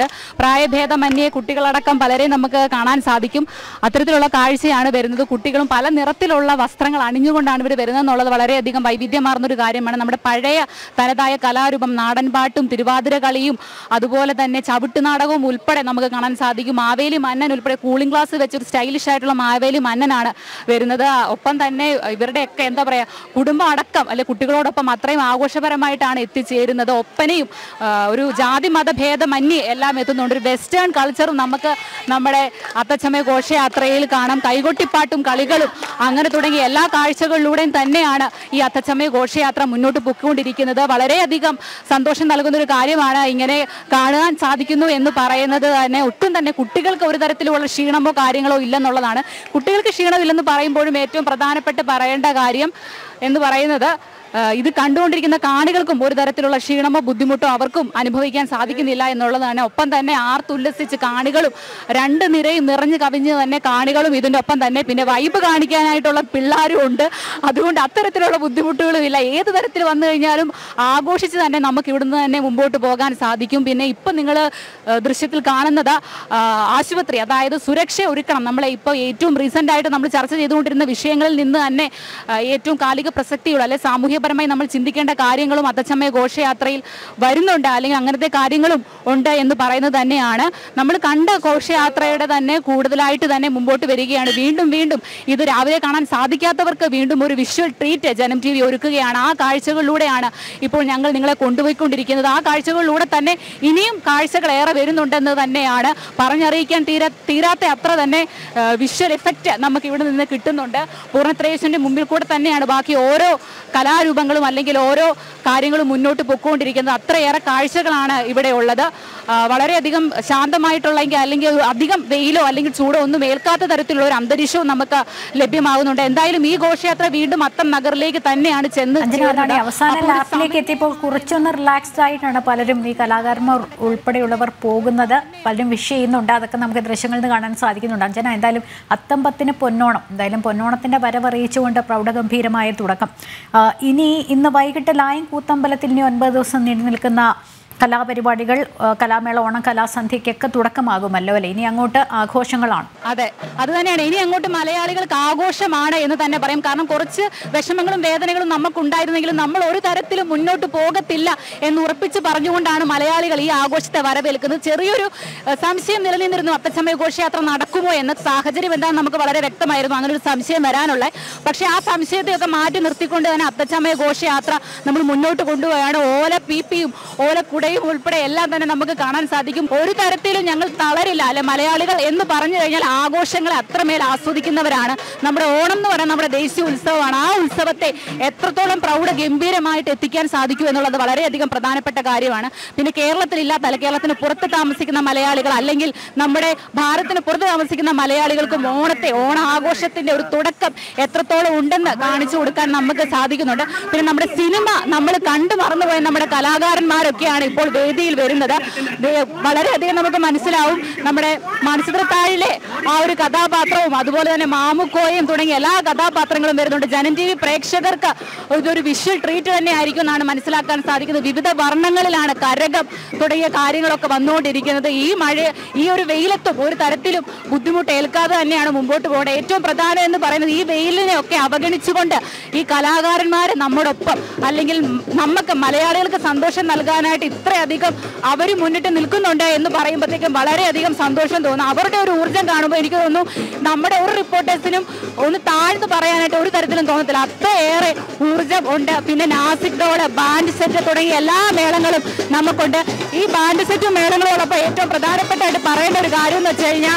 G: എത്തിയിട്ടുണ്ട് പ്രായഭേദമന്യേ കുട്ടികളടക്കം പലരെയും നമുക്ക് കാണാൻ സാധിക്കും അത്തരത്തിലുള്ള കാഴ്ചയാണ് വരുന്നത് കുട്ടികളും പല നിറത്തിലുള്ള വസ്ത്രങ്ങൾ അണിഞ്ഞുകൊണ്ടാണ് ഇവർ വരുന്നത് എന്നുള്ളത് വളരെയധികം വൈവിധ്യമാർന്നൊരു കാര്യമാണ് നമ്മുടെ പഴയ തനതായ കലാരൂപം നാടൻപാട്ടും തിരുവാതിര കളിയും അതുപോലെ തന്നെ ചവിട്ട് നാടകവും ഉൾപ്പെടെ നമുക്ക് കാണാൻ സാധിക്കും മാവേലി മന്നൻ ഉൾപ്പെടെ കൂളിംഗ് ഗ്ലാസ് വെച്ചൊരു സ്റ്റൈലിഷ് ആയിട്ടുള്ള മാവേലി മന്നനാണ് വരുന്നത് ഒപ്പം തന്നെ ഇവരുടെയൊക്കെ എന്താ പറയുക കുടുംബം അടക്കം അല്ലെ കുട്ടികളോടൊപ്പം അത്രയും ആഘോഷപരമായിട്ടാണ് എത്തിച്ചേരുന്നത് ഒപ്പനയും ആ, ഒരു ജാതി മതഭേദമന്യേ എല്ലാം എത്തുന്നുണ്ട് ഒരു വെസ്റ്റേൺ കൾച്ചറും നമുക്ക് നമ്മുടെ അത്തച്ചമയ ഘോഷയാത്രയിൽ കാണാം കൈകൊട്ടിപ്പാട്ടും കളികളും അങ്ങനെ തുടങ്ങിയ എല്ലാ കാഴ്ചകളിലൂടെയും തന്നെയാണ് ഈ അത്തച്ചമയ ഘോഷയാത്ര മുന്നോട്ട് പൊയ്ക്കൊണ്ടിരിക്കുന്നത് വളരെയധികം സന്തോഷം നൽകുന്ന ഒരു കാര്യമാണ് ഇങ്ങനെ കാണാൻ സാധിക്കുന്നു എന്ന് പറയുന്നത് തന്നെ ഒട്ടും തന്നെ കുട്ടികൾക്ക് ഒരു തരത്തിലുള്ള ക്ഷീണമോ കാര്യങ്ങളോ ഇല്ലെന്നുള്ളതാണ് കുട്ടികൾക്ക് ക്ഷീണമില്ലെന്ന് പറയുമ്പോഴും ഏറ്റവും പ്രധാനപ്പെട്ട് പറയേണ്ട കാര്യം എന്ന് പറയുന്നത് ആ, ഇത് കണ്ടുകൊണ്ടിരിക്കുന്ന കാണികൾക്കും ഒരു തരത്തിലുള്ള ക്ഷീണമോ ബുദ്ധിമുട്ടോ അവർക്കും അനുഭവിക്കാൻ സാധിക്കുന്നില്ല എന്നുള്ളതാണ് ഒപ്പം തന്നെ ആർത്തുല്ലസിച്ച് കാണികളും രണ്ട് നിരയും നിറഞ്ഞു കവിഞ്ഞ് തന്നെ കാണികളും ഇതിൻ്റെ ഒപ്പം തന്നെ പിന്നെ വൈബ് കാണിക്കാനായിട്ടുള്ള പിള്ളേരും ഉണ്ട് അതുകൊണ്ട് അത്തരത്തിലുള്ള ബുദ്ധിമുട്ടുകളും ഇല്ല ഏത് തരത്തിൽ വന്നു കഴിഞ്ഞാലും ആഘോഷിച്ച് തന്നെ നമുക്ക് ഇവിടുന്ന് തന്നെ മുമ്പോട്ട് പോകാൻ സാധിക്കും പിന്നെ ഇപ്പം നിങ്ങൾ ദൃശ്യത്തിൽ കാണുന്നത് ആ, ആശുപത്രി അതായത് സുരക്ഷ ഒരുക്കണം നമ്മളെ ഇപ്പോൾ ഏറ്റവും റീസെൻ്റ് ആയിട്ട് നമ്മൾ ചർച്ച ചെയ്തുകൊണ്ടിരുന്ന വിഷയങ്ങളിൽ നിന്ന് തന്നെ ആ, ഏറ്റവും കാലിക പ്രസക്തിയുള്ള അല്ലെ സാമൂഹ്യപരമായി നമ്മൾ ചിന്തിക്കേണ്ട കാര്യങ്ങളും അത്തച്ചമയ ഘോഷയാത്രയിൽ വരുന്നുണ്ട് അല്ലെങ്കിൽ അങ്ങനത്തെ കാര്യങ്ങളും ഉണ്ട് എന്ന് പറയുന്നത് തന്നെയാണ് നമ്മൾ കണ്ട ഘോഷയാത്രയുടെ തന്നെ കൂടുതലായിട്ട് തന്നെ മുമ്പോട്ട് വരികയാണ് വീണ്ടും വീണ്ടും ഇത് രാവിലെ കാണാൻ സാധിക്കാത്തവർക്ക് വീണ്ടും ഒരു visual treat Janam T V ഒരുക്കുകയാണ് ആ കാഴ്ചകളിലൂടെയാണ് ഇപ്പോൾ ഞങ്ങൾ നിങ്ങളെ കൊണ്ടുപോയിക്കൊണ്ടിരിക്കുന്നത് ആ കാഴ്ചകളിലൂടെ തന്നെ ഇനിയും കാഴ്ചകൾ ഏറെ വരുന്നുണ്ടെന്ന് തന്നെയാണ് പറഞ്ഞറിയിക്കാൻ തീരാ തീരാത്ത അത്ര തന്നെ വിഷ്വൽ എഫക്റ്റ് നമുക്ക് ഇവിടെ നിന്ന് കിട്ടുന്നുണ്ട് പൂർണ്ണത്രേശന്റെ മുമ്പിൽ കൂടെ തന്നെയാണ് ബാക്കി ഓരോ കലാരൂപങ്ങളും അല്ലെങ്കിൽ ഓരോ കാര്യങ്ങളും മുന്നോട്ട് പൊയ്ക്കൊണ്ടിരിക്കുന്നത് അത്രയേറെ കാഴ്ചകളാണ് ഇവിടെ ഉള്ളത് ആ, വളരെയധികം ശാന്തമായിട്ടുള്ള എങ്കിൽ അല്ലെങ്കിൽ ഒരു അധികം വെയിലോ അല്ലെങ്കിൽ ചൂടോ ഒന്നും ഏൽക്കാത്ത തരത്തിലുള്ള ഒരു അന്തരീക്ഷവും നമുക്ക് ലഭ്യമാകുന്നുണ്ട് എന്തായാലും ഈ ഘോഷയാത്ര വീണ്ടും അത്തം നഗറിലേക്ക് തന്നെയാണ് ചെന്ന്
A: അഞ്ജന അതാണ്
G: ചേരുന്നത്.
A: അവസാന
G: അപ്പോൾ ഒരു
A: ലാപ്പിലേക്ക് എത്തിയപ്പോൾ കുറച്ചൊന്ന് റിലാക്സ്ഡ് ആയിട്ടാണ് പലരും ഈ കലാകാരന്മാർ ഉൾപ്പെടെയുള്ളവർ പോകുന്നത് പലരും വിഷ് ചെയ്യുന്നുണ്ട് അതൊക്കെ നമുക്ക് ദൃശ്യങ്ങളിൽ നിന്ന് കാണാൻ സാധിക്കുന്നുണ്ട് അഞ്ജന എന്തായാലും അത്തമ്പത്തിന് പൊന്നോണം എന്തായാലും പൊന്നോണത്തിന്റെ വരവറിയിച്ചുകൊണ്ട് പ്രൗഢഗംഭീരമായ തുടക്കം ആ, ഇനി ഇന്ന് വൈകിട്ട് ലായം കൂത്തമ്പലത്തിൽ ഇനി ഒൻപത് ദിവസം നീണ്ടു നിൽക്കുന്ന കലാപരിപാടികൾ ആ, കലാമേള ഓണം കലാസന്ധ്യയ്ക്കൊക്കെ തുടക്കമാകുമല്ലോ അല്ലേ ഇനി അങ്ങോട്ട് ആഘോഷങ്ങളാണ്
G: അതെ അത് തന്നെയാണ് ഇനി അങ്ങോട്ട് മലയാളികൾക്ക് ആഘോഷമാണ് എന്ന് തന്നെ പറയും കാരണം കുറച്ച് വിഷമങ്ങളും വേദനകളും നമുക്കുണ്ടായിരുന്നെങ്കിലും നമ്മൾ ഒരു തരത്തിലും മുന്നോട്ട് പോകത്തില്ല എന്ന് ഉറപ്പിച്ച് പറഞ്ഞുകൊണ്ടാണ് മലയാളികൾ ഈ ആഘോഷത്തെ വരവേൽക്കുന്നത് ചെറിയൊരു ഏഹ്, സംശയം നിലനിന്നിരുന്നു അത്തച്ചമയ ഘോഷയാത്ര നടക്കുമോ എന്ന സാഹചര്യം എന്താണെന്ന് നമുക്ക് വളരെ വ്യക്തമായിരുന്നു അങ്ങനെ ഒരു സംശയം വരാനുള്ള പക്ഷേ ആ സംശയത്തെയൊക്കെ മാറ്റി നിർത്തിക്കൊണ്ട് തന്നെ അത്തച്ചമയ ഘോഷയാത്ര നമ്മൾ മുന്നോട്ട് കൊണ്ടുപോയാണ് ഓല പി പിയും ഓല കുടയും ഉൾപ്പെടെ എല്ലാം തന്നെ നമുക്ക് കാണാൻ സാധിക്കും ഒരു തരത്തിലും ഞങ്ങൾ തളരില്ല അല്ലെ മലയാളികൾ എന്ന് പറഞ്ഞു കഴിഞ്ഞാൽ ആഘോഷങ്ങളെ അത്രമേൽ ആസ്വദിക്കുന്നവരാണ് നമ്മുടെ ഓണം എന്ന് പറയുന്നത് നമ്മുടെ ദേശീയ ഉത്സവമാണ് ആ ഉത്സവത്തെ എത്രത്തോളം പ്രൗഢ ഗംഭീരമായിട്ട് എത്തിക്കാൻ സാധിക്കൂ എന്നുള്ളത് വളരെയധികം പ്രധാനപ്പെട്ട കാര്യമാണ് പിന്നെ കേരളത്തിലില്ലാത്ത അല്ല കേരളത്തിന് പുറത്ത് താമസിക്കുന്ന മലയാളികൾ അല്ലെങ്കിൽ നമ്മുടെ ഭാരതത്തിന് പുറത്ത് താമസിക്കുന്ന മലയാളികൾക്കും ഓണത്തെ ഓണ ആഘോഷത്തിന്റെ ഒരു തുടക്കം എത്രത്തോളം ഉണ്ടെന്ന് കാണിച്ചു കൊടുക്കാൻ നമുക്ക് സാധിക്കുന്നുണ്ട് പിന്നെ നമ്മുടെ സിനിമ നമ്മൾ കണ്ടു മറന്നുപോയ നമ്മുടെ കലാകാരന്മാരൊക്കെയാണ് ഇപ്പോൾ വേദിയിൽ വരുന്നത് ദേ, വളരെയധികം നമുക്ക് മനസ്സിലാവും നമ്മുടെ മത്സ്യത്താഴിലെ ആ ഒരു കഥാപാത്രവും അതുപോലെ തന്നെ മാമുക്കോയും തുടങ്ങിയ എല്ലാ കഥാപാത്രങ്ങളും വരുന്നുണ്ട് ജനം ടി വി പ്രേക്ഷകർക്ക് ഇതൊരു വിഷ്വൽ ട്രീറ്റ് തന്നെ ആയിരിക്കും എന്നാണ് മനസ്സിലാക്കാൻ സാധിക്കുന്നത് വിവിധ വർണ്ണങ്ങളിലാണ് കരകം തുടങ്ങിയ കാര്യങ്ങളൊക്കെ വന്നുകൊണ്ടിരിക്കുന്നത് ഈ മഴ ഈ ഒരു വെയിലത്തും ഒരു തരത്തിലും ബുദ്ധിമുട്ട് ഏൽക്കാതെ തന്നെയാണ് മുമ്പോട്ട് പോകുന്നത് ഏറ്റവും പ്രധാനം എന്ന് പറയുന്നത് ഈ വെയിലിനെ ഒക്കെ അവഗണിച്ചുകൊണ്ട് ഈ കലാകാരന്മാർ നമ്മോടൊപ്പം അല്ലെങ്കിൽ നമുക്ക് മലയാളികൾക്ക് സന്തോഷം നൽകാനായിട്ട് ഇത്രയധികം അവർ മുന്നിട്ട് നിൽക്കുന്നുണ്ട് എന്ന് പറയുമ്പോഴത്തേക്കും വളരെയധികം സന്തോഷം തോന്നും അവരുടെ ഒരു ഊർജ്ജം കാണുമ്പോൾ എനിക്ക് തോന്നുന്നു നമ്മുടെ ഒരു റിപ്പോർട്ടേഴ്സിനും ഒന്ന് താഴ്ന്നു പറയാനായിട്ട് ഒരു തരത്തിലും തോന്നത്തില്ല അത്രയേറെ ഊർജ്ജം ഉണ്ട് പിന്നെ നാസിക് ഡോള് ബാൻഡ് സെറ്റ് തുടങ്ങിയ എല്ലാ മേളങ്ങളും നമുക്കുണ്ട് ഈ ബാൻഡ് സെറ്റും മേളങ്ങളോടൊപ്പം ഏറ്റവും പ്രധാനപ്പെട്ടായിട്ട് പറയേണ്ട ഒരു കാര്യം എന്ന് വെച്ച് കഴിഞ്ഞാൽ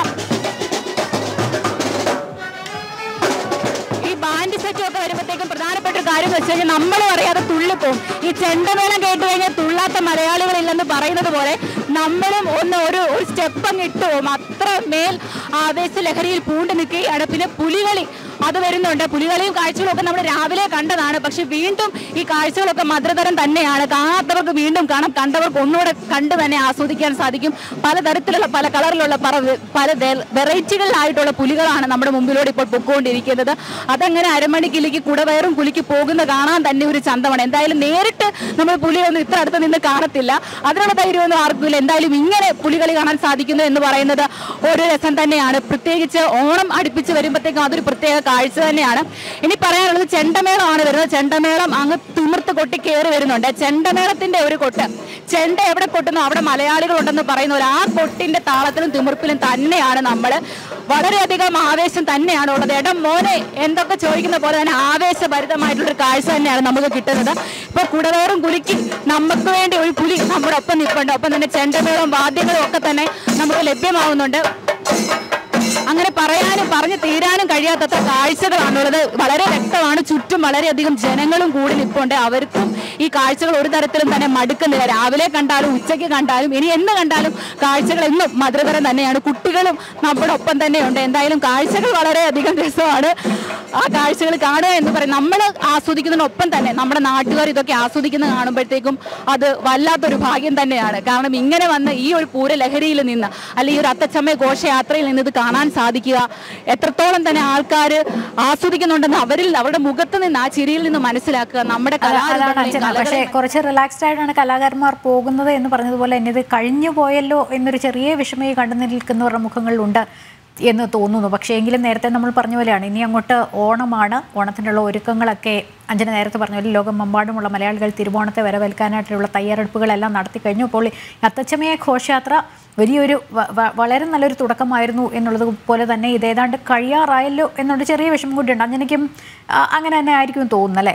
G: ഈ ബാൻഡ് സെറ്റും ഒക്കെ വരുമ്പോഴത്തേക്കും പ്രധാനപ്പെട്ട ഒരു കാര്യം എന്ന് വെച്ച് കഴിഞ്ഞാൽ നമ്മളും അറിയാതെ തുള്ളിപ്പോവും ഈ ചെണ്ടമേളം കേട്ട് കഴിഞ്ഞാൽ തുള്ളാത്ത മലയാളികളില്ലെന്ന് പറയുന്നത് പോലെ നമ്മളും ഒന്ന് ഒരു ഒരു സ്റ്റെപ്പ് അങ്ങ് ഇട്ടു പോകും അത്ര മേൽ ആവേശ ലഹരിയിൽ പൂണ്ട് നിൽക്കുകയാണ് പിന്നെ പുലികളി അത് വരുന്നുണ്ട് പുലികളിയും കാഴ്ചകളും ഒക്കെ നമ്മൾ രാവിലെ കണ്ടതാണ് പക്ഷെ വീണ്ടും ഈ കാഴ്ചകളൊക്കെ മധുരതരം തന്നെയാണ് കാണാത്തവർക്ക് വീണ്ടും കാണാം കണ്ടവർക്ക് ഒന്നുകൂടെ കണ്ട് തന്നെ ആസ്വദിക്കാൻ സാധിക്കും പലതരത്തിലുള്ള പല കളറിലുള്ള പറ പല വെറൈറ്റികളിലായിട്ടുള്ള പുലികളാണ് നമ്മുടെ മുമ്പിലൂടെ ഇപ്പോൾ പൊക്കോണ്ടിരിക്കുന്നത് അതങ്ങനെ അരമണിക്കിലേക്ക് കുടവയറും കുലിക്ക് പോകുന്ന കാണാൻ തന്നെ ഒരു ചന്തമാണ് എന്തായാലും നേരിട്ട് നമ്മൾ പുലിയൊന്നും ഇത്ര അടുത്ത് നിന്ന് കാണത്തില്ല അതിനുള്ള ധൈര്യമൊന്നും ആർക്കുമില്ല എന്തായാലും ഇങ്ങനെ പുലികളി കാണാൻ സാധിക്കുന്നു എന്ന് പറയുന്നത് ഒരു രസം തന്നെയാണ് പ്രത്യേകിച്ച് ഓണം അടുപ്പിച്ച് വരുമ്പോഴത്തേക്കും അതൊരു പ്രത്യേക കാഴ്ച തന്നെയാണ് ഇനി പറയാനുള്ളത് ചെണ്ടമേളമാണ് വരുന്നത് ചെണ്ടമേളം അങ്ങ് തിമിർത്ത് കൊട്ടി കയറി വരുന്നുണ്ട് ചെണ്ടമേളത്തിന്റെ ഒരു കൊട്ട് ചെണ്ട എവിടെ കൊട്ടുന്നു അവിടെ മലയാളികൾ ഉണ്ടെന്ന് പറയുന്ന പോലെ ആ കൊട്ടിന്റെ താളത്തിലും തിമിർപ്പിലും തന്നെയാണ് നമ്മൾ വളരെയധികം ആവേശം തന്നെയാണ് ഉള്ളത് എടം മോനെ എന്തൊക്കെ ചോദിക്കുന്ന പോലെ തന്നെ ആവേശഭരിതമായിട്ടുള്ള ഒരു കാഴ്ച തന്നെയാണ് നമുക്ക് കിട്ടുന്നത് ഇപ്പൊ കുടവേറും കുലുക്കി നമുക്ക് വേണ്ടി ഒരു പുലി നമ്മുടെ ഒപ്പം നിൽപ്പുണ്ട് ഒപ്പം തന്നെ ചെണ്ടമേളവും വാദ്യങ്ങളും ഒക്കെ തന്നെ നമുക്ക് ലഭ്യമാവുന്നുണ്ട് അങ്ങനെ പറയാനും പറഞ്ഞു തീരാനും കഴിയാത്തത്ര കാഴ്ചകളാണുള്ളത് വളരെ വ്യക്തമാണ് ചുറ്റും വളരെയധികം ജനങ്ങളും കൂടി നിൽപ്പുണ്ട് അവർക്കും ഈ കാഴ്ചകൾ ഒരു തരത്തിലും തന്നെ മടുക്കുന്നില്ല രാവിലെ കണ്ടാലും ഉച്ചയ്ക്ക് കണ്ടാലും ഇനി എന്ന് കണ്ടാലും കാഴ്ചകൾ എന്നും മധുരതരം തന്നെയാണ് കുട്ടികളും നമ്മുടെ ഒപ്പം തന്നെയുണ്ട് എന്തായാലും കാഴ്ചകൾ വളരെയധികം രസമാണ് ആ കാഴ്ചകൾ കാണുക എന്ന് പറയും നമ്മൾ ആസ്വദിക്കുന്നതിനൊപ്പം തന്നെ നമ്മുടെ നാട്ടുകാർ ഇതൊക്കെ ആസ്വദിക്കുന്നത് കാണുമ്പോഴത്തേക്കും അത് വല്ലാത്തൊരു ഭാഗ്യം തന്നെയാണ് കാരണം ഇങ്ങനെ വന്ന് ഈ ഒരു പൂരലഹരിയിൽ നിന്ന് അല്ലെങ്കിൽ ഈ ഒരു അത്തച്ചമ്മ ഘോഷയാത്രയിൽ നിന്ന് ഇത് കാണാൻ സാധിക്കുക എത്രത്തോളം തന്നെ ആൾക്കാർ ആസ്വദിക്കുന്നുണ്ടെന്ന് അവരിൽ അവരുടെ മുഖത്ത് നിന്ന് ആ ചിരിയിൽ നിന്ന് മനസ്സിലാക്കുക നമ്മുടെ
A: അത- അതാണ്
G: കലാരൂപങ്ങളെയും
A: അച്ഛൻ പക്ഷേ
G: കലകളെയും
A: കുറച്ച് റിലാക്സ്ഡ് ആയിട്ടാണ് കലാകാരന്മാർ പോകുന്നത് എന്ന് പറഞ്ഞതുപോലെ തന്നെ ഇത് കഴിഞ്ഞു പോയല്ലോ എന്നൊരു ചെറിയ വിഷമയെ കണ്ടു നിൽക്കുന്നവരുടെ മുഖങ്ങളിലുണ്ട് എന്ന് തോന്നുന്നു പക്ഷേ എങ്കിലും നേരത്തെ നമ്മൾ പറഞ്ഞ പോലെയാണ് ഇനി അങ്ങോട്ട് ഓണമാണ് ഓണത്തിനുള്ള ഒരുക്കങ്ങളൊക്കെ അഞ്ജന നേരത്തെ പറഞ്ഞ പോലെ ലോകമെമ്പാടുമുള്ള മലയാളികൾ തിരുവോണത്തെ വരവേൽക്കാനായിട്ടുള്ള തയ്യാറെടുപ്പുകളെല്ലാം നടത്തി കഴിഞ്ഞു അപ്പോൾ ഈ അത്തച്ചമയ ഘോഷയാത്ര വലിയൊരു വ- വ- വളരെ നല്ലൊരു തുടക്കമായിരുന്നു എന്നുള്ളത് പോലെ തന്നെ ഇത് ഏതാണ്ട് കഴിയാറായല്ലോ എന്നുള്ള ചെറിയ വിഷമം കൂടിയുണ്ട് അഞ്ജനയ്ക്കും ആ, അങ്ങനെ തന്നെ ആയിരിക്കും തോന്നുന്നല്ലേ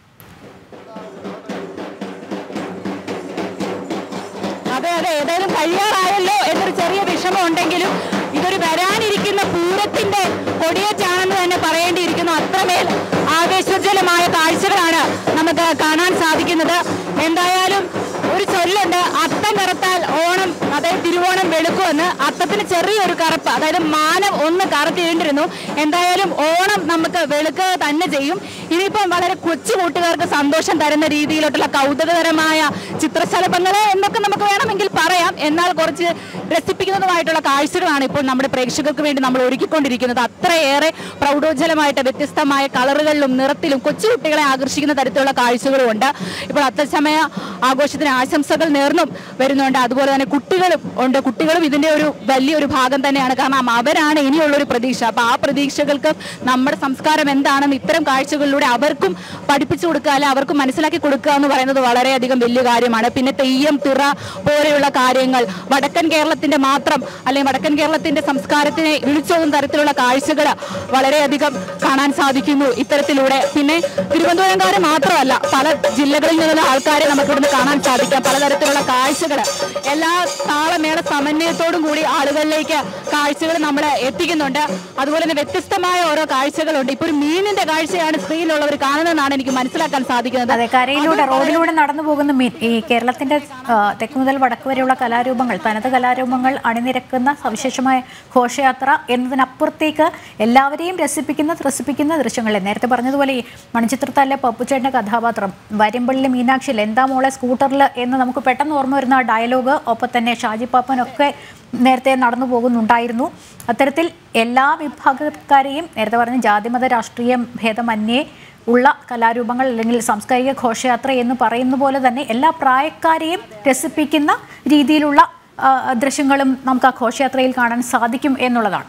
G: അതെ അതെ ഏതായാലും കഴിയാറായല്ലോ എന്നൊരു ചെറിയ വിഷമം ഉണ്ടെങ്കിലും ഇതൊരു വരാനിരിക്കുന്ന പൂരത്തിന്റെ കൊടിയേറ്റാണെന്ന് തന്നെ പറയേണ്ടിയിരിക്കുന്നു അത്രമേൽ ആവേശോജ്വലമായ കാഴ്ചകളാണ് നമുക്ക് കാണാൻ സാധിക്കുന്നത് എന്തായാലും ഒരു ചൊല്ലുണ്ട് അത്തം കറുത്താൽ ഓണം അതായത് തിരുവോണം വെളുക്കുമെന്ന് അത്തത്തിന് ചെറിയൊരു കറുപ്പ് അതായത് മാനം ഒന്ന് കറുത്തിരുണ്ടിരുന്നു എന്തായാലും ഓണം നമുക്ക് വെളുക്കുക തന്നെ ചെയ്യും ഇനിയിപ്പം വളരെ കൊച്ചു കൂട്ടുകാർക്ക് സന്തോഷം തരുന്ന രീതിയിലോട്ടുള്ള കൗതുകകരമായ ചിത്രശലഭങ്ങളെ എന്നൊക്കെ നമുക്ക് വേണമെങ്കിൽ പറയാം എന്നാൽ കുറച്ച് രസിപ്പിക്കുന്നതുമായിട്ടുള്ള കാഴ്ചകളാണ് ഇപ്പോൾ നമ്മുടെ പ്രേക്ഷകർക്ക് വേണ്ടി നമ്മൾ ഒരുക്കിക്കൊണ്ടിരിക്കുന്നത് അത്രയേറെ പ്രൗഢോജ്വലമായിട്ട് വ്യത്യസ്തമായ കളറുകളിലും നിറത്തിലും കൊച്ചുകുട്ടികളെ ആകർഷിക്കുന്ന തരത്തിലുള്ള കാഴ്ചകളും ഉണ്ട് ഇപ്പോൾ അത്തച്ചമയ ആഘോഷത്തിന് ആശംസകൾ നേർന്നും വരുന്നുണ്ട് അതുപോലെ തന്നെ കുട്ടികളും ഉണ്ട് കുട്ടികളും ഇതിന്റെ ഒരു വലിയൊരു ഭാഗം തന്നെയാണ് കാരണം അവരാണ് ഇനിയുള്ളൊരു പ്രതീക്ഷ അപ്പൊ ആ പ്രതീക്ഷകൾക്ക് നമ്മുടെ സംസ്കാരം എന്താണെന്ന് ഇത്തരം കാഴ്ചകളിലൂടെ അവർക്കും പഠിപ്പിച്ചു കൊടുക്കുക അല്ലെ അവർക്കും മനസ്സിലാക്കി കൊടുക്കുക എന്ന് പറയുന്നത് വളരെയധികം വലിയ കാര്യമാണ് പിന്നെ തെയ്യം തിറ പോലെയുള്ള കാര്യങ്ങൾ വടക്കൻ കേരളത്തിന്റെ മാത്രം അല്ലെങ്കിൽ വടക്കൻ കേരളത്തിന്റെ സംസ്കാരത്തിനെ വിളിച്ചോതുന്ന തരത്തിലുള്ള കാഴ്ചകൾ വളരെയധികം കാണാൻ സാധിക്കുന്നു ഇത്തരത്തിലൂടെ പിന്നെ തിരുവനന്തപുരംകാരെ മാത്രമല്ല പല ജില്ലകളിൽ നിന്നുള്ള ആൾക്കാരെ നമുക്ക് ഇവിടുന്ന് കാണാൻ സാധിക്കാം പലതരത്തിലുള്ള കാഴ്ചകൾ എല്ലാ താളമേള സമന്വയത്തോടും കൂടി ആളുകളിലേക്ക് കാഴ്ചകൾ നമ്മൾ എത്തിക്കുന്നുണ്ട് അതുപോലെ തന്നെ വ്യത്യസ്തമായ ഓരോ കാഴ്ചകളുണ്ട് ഇപ്പൊ ഒരു മീനിന്റെ കാഴ്ചയാണ് സ്ക്രീനിലുള്ളവർ കാണുന്നതെന്നാണ് എനിക്ക് മനസ്സിലാക്കാൻ സാധിക്കുന്നത്
A: അതെ കരയിലൂടെ റോഡിലൂടെ നടന്നു പോകുന്ന മീൻ ഈ കേരളത്തിന്റെ ആ, തെക്ക് മുതൽ വടക്ക് വരെയുള്ള കലാരൂപങ്ങൾ തനത് കലാരൂപങ്ങൾ അണിനിരക്കുന്ന സവിശേഷമായ ഘോഷയാത്ര എന്നതിനപ്പുറത്തേക്ക് എല്ലാവരെയും രസിപ്പിക്കുന്ന ത്രസിപ്പിക്കുന്ന ദൃശ്യങ്ങൾ നേരത്തെ പറഞ്ഞതുപോലെ ഈ മണിച്ചിത്രത്താലെ പപ്പുച്ചേട്ടൻ്റെ കഥാപാത്രം വരിമ്പള്ളി മീനാക്ഷിയിൽ എന്താ മോളെ സ്കൂട്ടറിൽ എന്ന് നമുക്ക് പെട്ടെന്ന് ഓർമ്മ വരുന്ന ആ ഡയലോഗ് ഒപ്പം തന്നെ ഷാജി പാപ്പനൊക്കെ നേരത്തെ നടന്നു പോകുന്നുണ്ടായിരുന്നു അത്തരത്തിൽ എല്ലാ വിഭാഗക്കാരെയും നേരത്തെ പറഞ്ഞ ജാതിമത രാഷ്ട്രീയം ഭേദമന്യേ ഉള്ള കലാരൂപങ്ങൾ അല്ലെങ്കിൽ സാംസ്കാരിക ഘോഷയാത്ര എന്ന് പറയുന്ന പോലെ തന്നെ എല്ലാ പ്രായക്കാരെയും രസിപ്പിക്കുന്ന രീതിയിലുള്ള ആ, ദൃശ്യങ്ങളും നമുക്ക് ആ ഘോഷയാത്രയിൽ കാണാൻ സാധിക്കും എന്നുള്ളതാണ്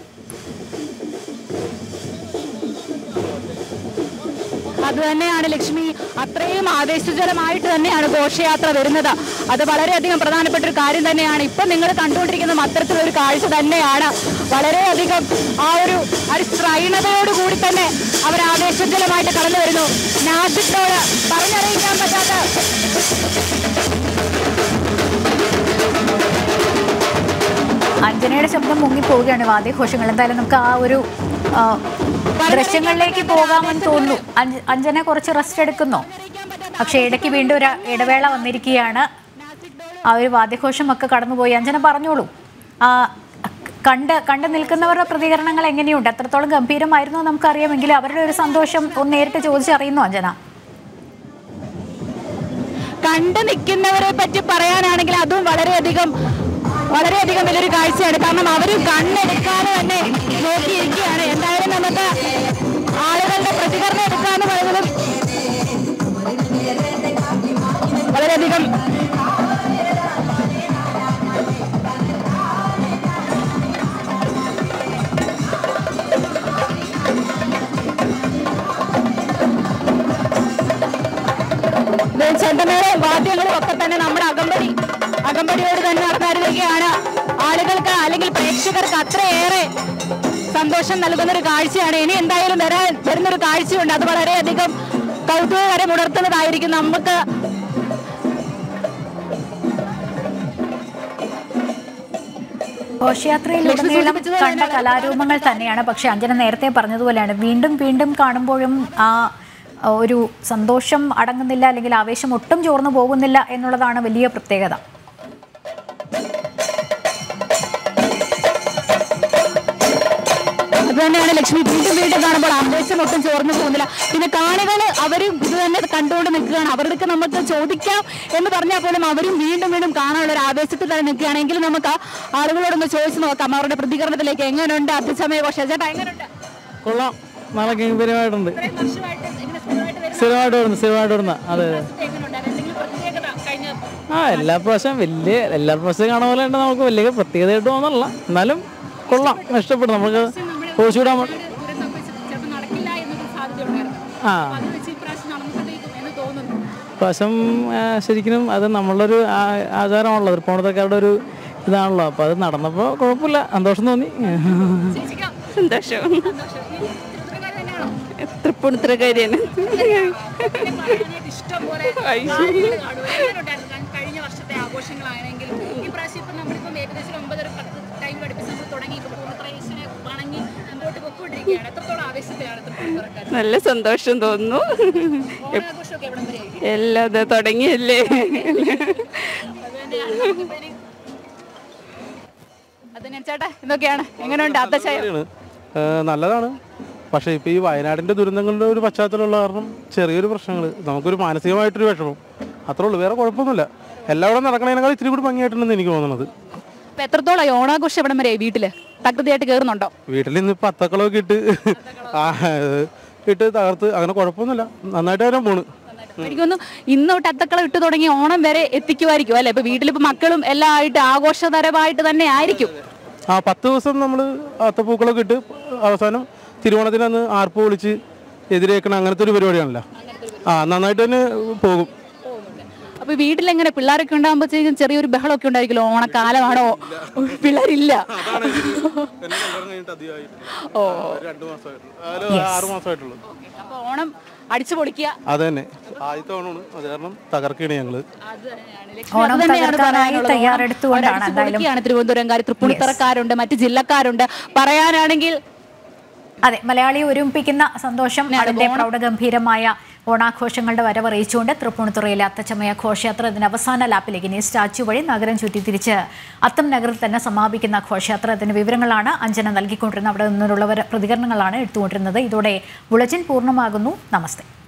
G: അത് തന്നെയാണ് ലക്ഷ്മി അത്രയും ആവേശജലമായിട്ട് തന്നെയാണ് ഘോഷയാത്ര വരുന്നത് അത് വളരെയധികം പ്രധാനപ്പെട്ട ഒരു കാര്യം തന്നെയാണ് ഇപ്പൊ നിങ്ങൾ കണ്ടുകൊണ്ടിരിക്കുന്ന അത്തരത്തിലൊരു കാഴ്ച തന്നെയാണ് വളരെയധികം ആ ഒരു ആ ഒരു സ്ത്രൈണതയോട് കൂടി തന്നെ അവർ ആവേശജലമായിട്ട് കടന്നു വരുന്നു നാസിക്കോട് പറഞ്ഞറിയിക്കാൻ പറ്റാത്ത
A: അഞ്ജനയുടെ ശബ്ദം മുങ്ങിപ്പോവുകയാണ് വാദ്യഘോഷങ്ങൾ എന്തായാലും നമുക്ക് ആ ഒരു ആ, ദൃശ്യങ്ങളിലേക്ക് പോകാമെന്ന് തോന്നുന്നു അഞ്ജ- അഞ്ജന കുറച്ച് റെസ്റ്റ് എടുക്കുന്നോ പക്ഷേ ഇടയ്ക്ക് വീണ്ടും ഒരു ഇടവേള വന്നിരിക്കുകയാണ് ആ ഒരു വാദ്യഘോഷം ഒക്കെ കടന്നുപോയി അഞ്ജന പറഞ്ഞോളൂ ആ കണ്ട് കണ്ടു നിൽക്കുന്നവരുടെ പ്രതികരണങ്ങൾ എങ്ങനെയുണ്ട് എത്രത്തോളം ഗംഭീരമായിരുന്നു എന്ന് നമുക്കറിയാമെങ്കിലും അവരുടെ ഒരു സന്തോഷം ഒന്ന് നേരിട്ട് ചോദിച്ചറിയുന്നു അഞ്ജന
G: കണ്ടു നിൽക്കുന്നവരെ പറ്റി പറയാനാണെങ്കിൽ അതും വളരെയധികം വളരെയധികം വലിയൊരു കാഴ്ചയാണ് കാരണം അവർ കണ്ണെടുക്കാതെ തന്നെ നോക്കിയിരിക്കുകയാണ് എന്തായാലും നമുക്ക് ആളുകളുടെ പ്രതികരണം എടുക്കാന്ന് പറയുന്നതും വളരെയധികം ചെണ്ടമേളവും വാദ്യങ്ങളും ഒക്കെ തന്നെ നമ്മുടെ അകമ്പടി അകമ്പടിയോട് തന്നെ നടന്നരുകയാണ് ആളുകൾക്ക് അല്ലെങ്കിൽ പ്രേക്ഷകർക്ക് അത്രയേറെ സന്തോഷം നൽകുന്ന ഒരു കാഴ്ചയാണ് ഇനി എന്തായാലും വരാൻ വരുന്നൊരു കാഴ്ചയുണ്ട് അത് വളരെയധികം കൗതുകകരം ഉണർത്തുന്നതായിരിക്കും നമുക്ക്
A: ഘോഷയാത്രയിലുടനീളം കണ്ട കലാരൂപങ്ങൾ തന്നെയാണ് പക്ഷെ അഞ്ജന നേരത്തെ പറഞ്ഞതുപോലെയാണ് വീണ്ടും വീണ്ടും കാണുമ്പോഴും ആ ഒരു സന്തോഷം അടങ്ങുന്നില്ല അല്ലെങ്കിൽ ആവേശം ഒട്ടും ചോർന്നു പോകുന്നില്ല എന്നുള്ളതാണ് വലിയ പ്രത്യേകത
G: അത് തന്നെയാണ് ലക്ഷ്മി വീണ്ടും വീണ്ടും കാണുമ്പോൾ ആവേശം ഒട്ടും ചോർന്നു പോകുന്നില്ല പിന്നെ കാണികൾ അവരും ഇത് തന്നെ കണ്ടുകൊണ്ട് നിൽക്കുകയാണ് അവർക്ക് നമുക്ക് ചോദിക്കാം എന്ന് പറഞ്ഞാൽ പോലും അവരും വീണ്ടും വീണ്ടും കാണാനുള്ള ഒരു ആവേശത്തിൽ തന്നെ നിൽക്കുകയാണെങ്കിൽ നമുക്ക് ആളുകളോടൊന്ന് ചോദിച്ചു നോക്കാം അവരുടെ പ്രതികരണത്തിലേക്ക് എങ്ങനെയുണ്ട് അത്യസമയ ഘോഷ ചേട്ടാ എങ്ങനെയുണ്ട്
H: കൊള്ളാം നല്ല ഗംഭീരമായിട്ടുണ്ട്
G: ഇത്രയും വർഷമായിട്ട് ഇങ്ങനെ സ്ഥിരമായിട്ട് വരുന്ന
H: സ്ഥിരമായിട്ട് വരുന്നു സ്ഥിരമായിട്ട് വരുന്ന അതെ അതെ
G: ആൾക്കാർക്ക് എങ്ങനെയുണ്ട്? അത് എന്തെങ്കിലും പ്രത്യേകത കഴിഞ്ഞ
H: ആ എല്ലാ പ്രാവശ്യം വലിയ എല്ലാ പ്രാവശ്യം കാണുന്ന പോലെ ഉണ്ട് നമുക്ക് വലിയ പ്രത്യേകതയായിട്ട് തോന്നല്ല എന്നാലും കൊള്ളാം ഇഷ്ടപ്പെടും നമുക്ക് ഒഴിച്ചുവിടാൻ പ-
G: ദൂരം സംഭവിച്ചത് ചിലപ്പോൾ നടക്കില്ല എന്നൊരു സാധ്യത ഉണ്ടായിരുന്നു
H: ആ
G: അത് വെച്ച് ഇപ്രാവശ്യം നടന്നിട്ടുണ്ടെങ്കിൽ എന്ന് തോന്നുന്നു
H: പ്രാവശ്യം ആ, ശരിക്കും അത് നമ്മളൊരു ആ- ആചാരമാണല്ലോ തൃപ്പൂണിത്തക്കാരുടെ ഒരു ഇതാണല്ലോ അപ്പോൾ അത് നടന്നപ്പോൾ കുഴപ്പമില്ല സന്തോഷം തോന്നി
I: സന്തോഷം
G: ചിത്രകാരി തന്നെയാണോ
I: തൃപ്പൂണിത്തുറക്കാരിയാണ്
G: ഇഷ്ടം പോലെ ആളുകൾ കാണും. എങ്ങനെയുണ്ടായിരുന്നു? കാരണം കഴിഞ്ഞ വർഷത്തെ ആഘോഷങ്ങളാണെങ്കിലും ഈ പ്രാവശ്യം ഇപ്പം നമ്മളിപ്പം ഏകദേശം ഒമ്പതൊരു പത്ത് ടൈം പഠിപ്പിച്ച് നമ്മൾ തുടങ്ങി ഇപ്പം പൂർണ്ണത്രയേശനെ വണങ്ങി മുമ്പോട്ട് പൊക്കോണ്ടിരിക്കുകയാണ് എത്രത്തോളം ആവേശത്തിലാണ് തൃപ്പൂണിത്തുറക്കാർ
I: നല്ല സന്തോഷം തോന്നുന്നു
G: ഓണാഘോഷമൊക്കെ എവിടം വരെ ആയി?
I: എല്ലാം ഇത് തുടങ്ങിയല്ലേ
G: അതുതന്നെയാണ് നമുക്കിപ്പം ഇനി- അതുതന്നെ ചേട്ടാ എന്തൊക്കെയാണ് എങ്ങനെയുണ്ട് അത്തച്ചായ
F: ഏഹ് നല്ലതാണ് പക്ഷേ ഇപ്പോൾ ഈ വയനാടിൻ്റെ ദുരന്തങ്ങളുടെ ഒരു പശ്ചാത്തലമുള്ള കാരണം ചെറിയൊരു പ്രശ്നങ്ങൾ നമുക്കൊരു മാനസികമായിട്ടൊരു വിഷമം അത്രേ ഉള്ളൂ വേറെ കുഴപ്പമൊന്നുമില്ല എല്ലാവരും നടക്കണതിനേക്കാൾ ഇത്തിരി കൂടി ഭംഗിയായിട്ടുണ്ടെന്ന് എനിക്ക് തോന്നുന്നത്
G: അപ്പൊ എത്രത്തോളം ഈ ഓണാഘോഷം എവിടം വരെ ആയി വീട്ടില് തകൃതിയായിട്ട് കയറുന്നുണ്ടോ
F: വീട്ടിൽ നിന്ന് ഇപ്പം അത്തക്കളമൊക്കെ ഇട്ട് ആ ഏഹ് ഇട്ട് തകർത്ത് അങ്ങനെ കുഴപ്പമൊന്നുമില്ല നന്നായിട്ട് വരാൻ പോണ്
G: എനിക്കൊന്നും ഇന്ന് തൊട്ട് അത്തക്കളം ഇട്ട് തുടങ്ങി ഓണം വരെ എത്തിക്കുമായിരിക്കും അല്ലെ ഇപ്പൊ വീട്ടിലിപ്പോ മക്കളും എല്ലാം ആയിട്ട് ആഘോഷതരമായിട്ട് തന്നെ ആയിരിക്കും
F: ആ പത്ത് ദിവസം നമ്മൾ അത്തപ്പൂക്കളൊക്കെ ഇട്ട് അവസാനം തിരുവോണത്തിനന്ന് ആർപ്പ് വിളിച്ച് എതിരേക്കണം അങ്ങനത്തെ ഒരു പരിപാടിയാണല്ലോ ആ നന്നായിട്ട് തന്നെ പോകും
G: അപ്പൊ വീട്ടിലെങ്ങനെ പിള്ളേരൊക്കെ ഉണ്ടാകുമ്പോഴത്തേക്കും ചെറിയൊരു ബഹളമൊക്കെ ഉണ്ടായിരിക്കുമല്ലോ ഓണക്കാലമാണോ പിള്ളേരില്ല ഓ
F: ആറ് മാസമായിട്ടുള്ളൂ
G: അപ്പൊ ഓണം അടിച്ചു പൊളിക്കുക
F: അത് തന്നെ ആദ്യത്തെ ഓണമാണ് അത് കാരണം തകർക്കുകയാണ് ഞങ്ങള്
A: ഓണം
G: അത് തന്നെയാണ്
A: തകർക്കാനായി
G: പറയാനുള്ളത്.
A: തയ്യാറെടുത്തുകൊണ്ടാണ്
G: അവിടെ അടിച്ചു
A: എന്തായാലും
G: പൊളിക്കുകയാണ് തിരുവനന്തപുരംകാർ തൃപ്പൂണിത്തറക്കാരുണ്ട് മറ്റ് ജില്ലക്കാരുണ്ട് പറയാനാണെങ്കിൽ
A: അതെ മലയാളിയെ ഒരുമിപ്പിക്കുന്ന സന്തോഷം അതിന്റെ പ്രൗഢഗംഭീരമായ ഓണാഘോഷങ്ങളുടെ വരവറിയിച്ചുകൊണ്ട് തൃപ്പൂണിത്തുറയിലെ അത്തച്ചമയ ഘോഷയാത്ര ഇതിന് അവസാന ലാപ്പിലേക്ക് ഇനി സ്റ്റാച്യു വഴി നഗരം ചുറ്റി തിരിച്ച് അത്തം നഗറിൽ തന്നെ സമാപിക്കുന്ന ഘോഷയാത്ര ഇതിന് വിവരങ്ങളാണ് അഞ്ജന നൽകിക്കൊണ്ടിരുന്നത് അവിടെ നിന്നുള്ളവർ പ്രതികരണങ്ങളാണ് എടുത്തുകൊണ്ടിരുന്നത് ഇതോടെ ബുള്ളറ്റിൻ പൂർണ്ണമാകുന്നു നമസ്തേ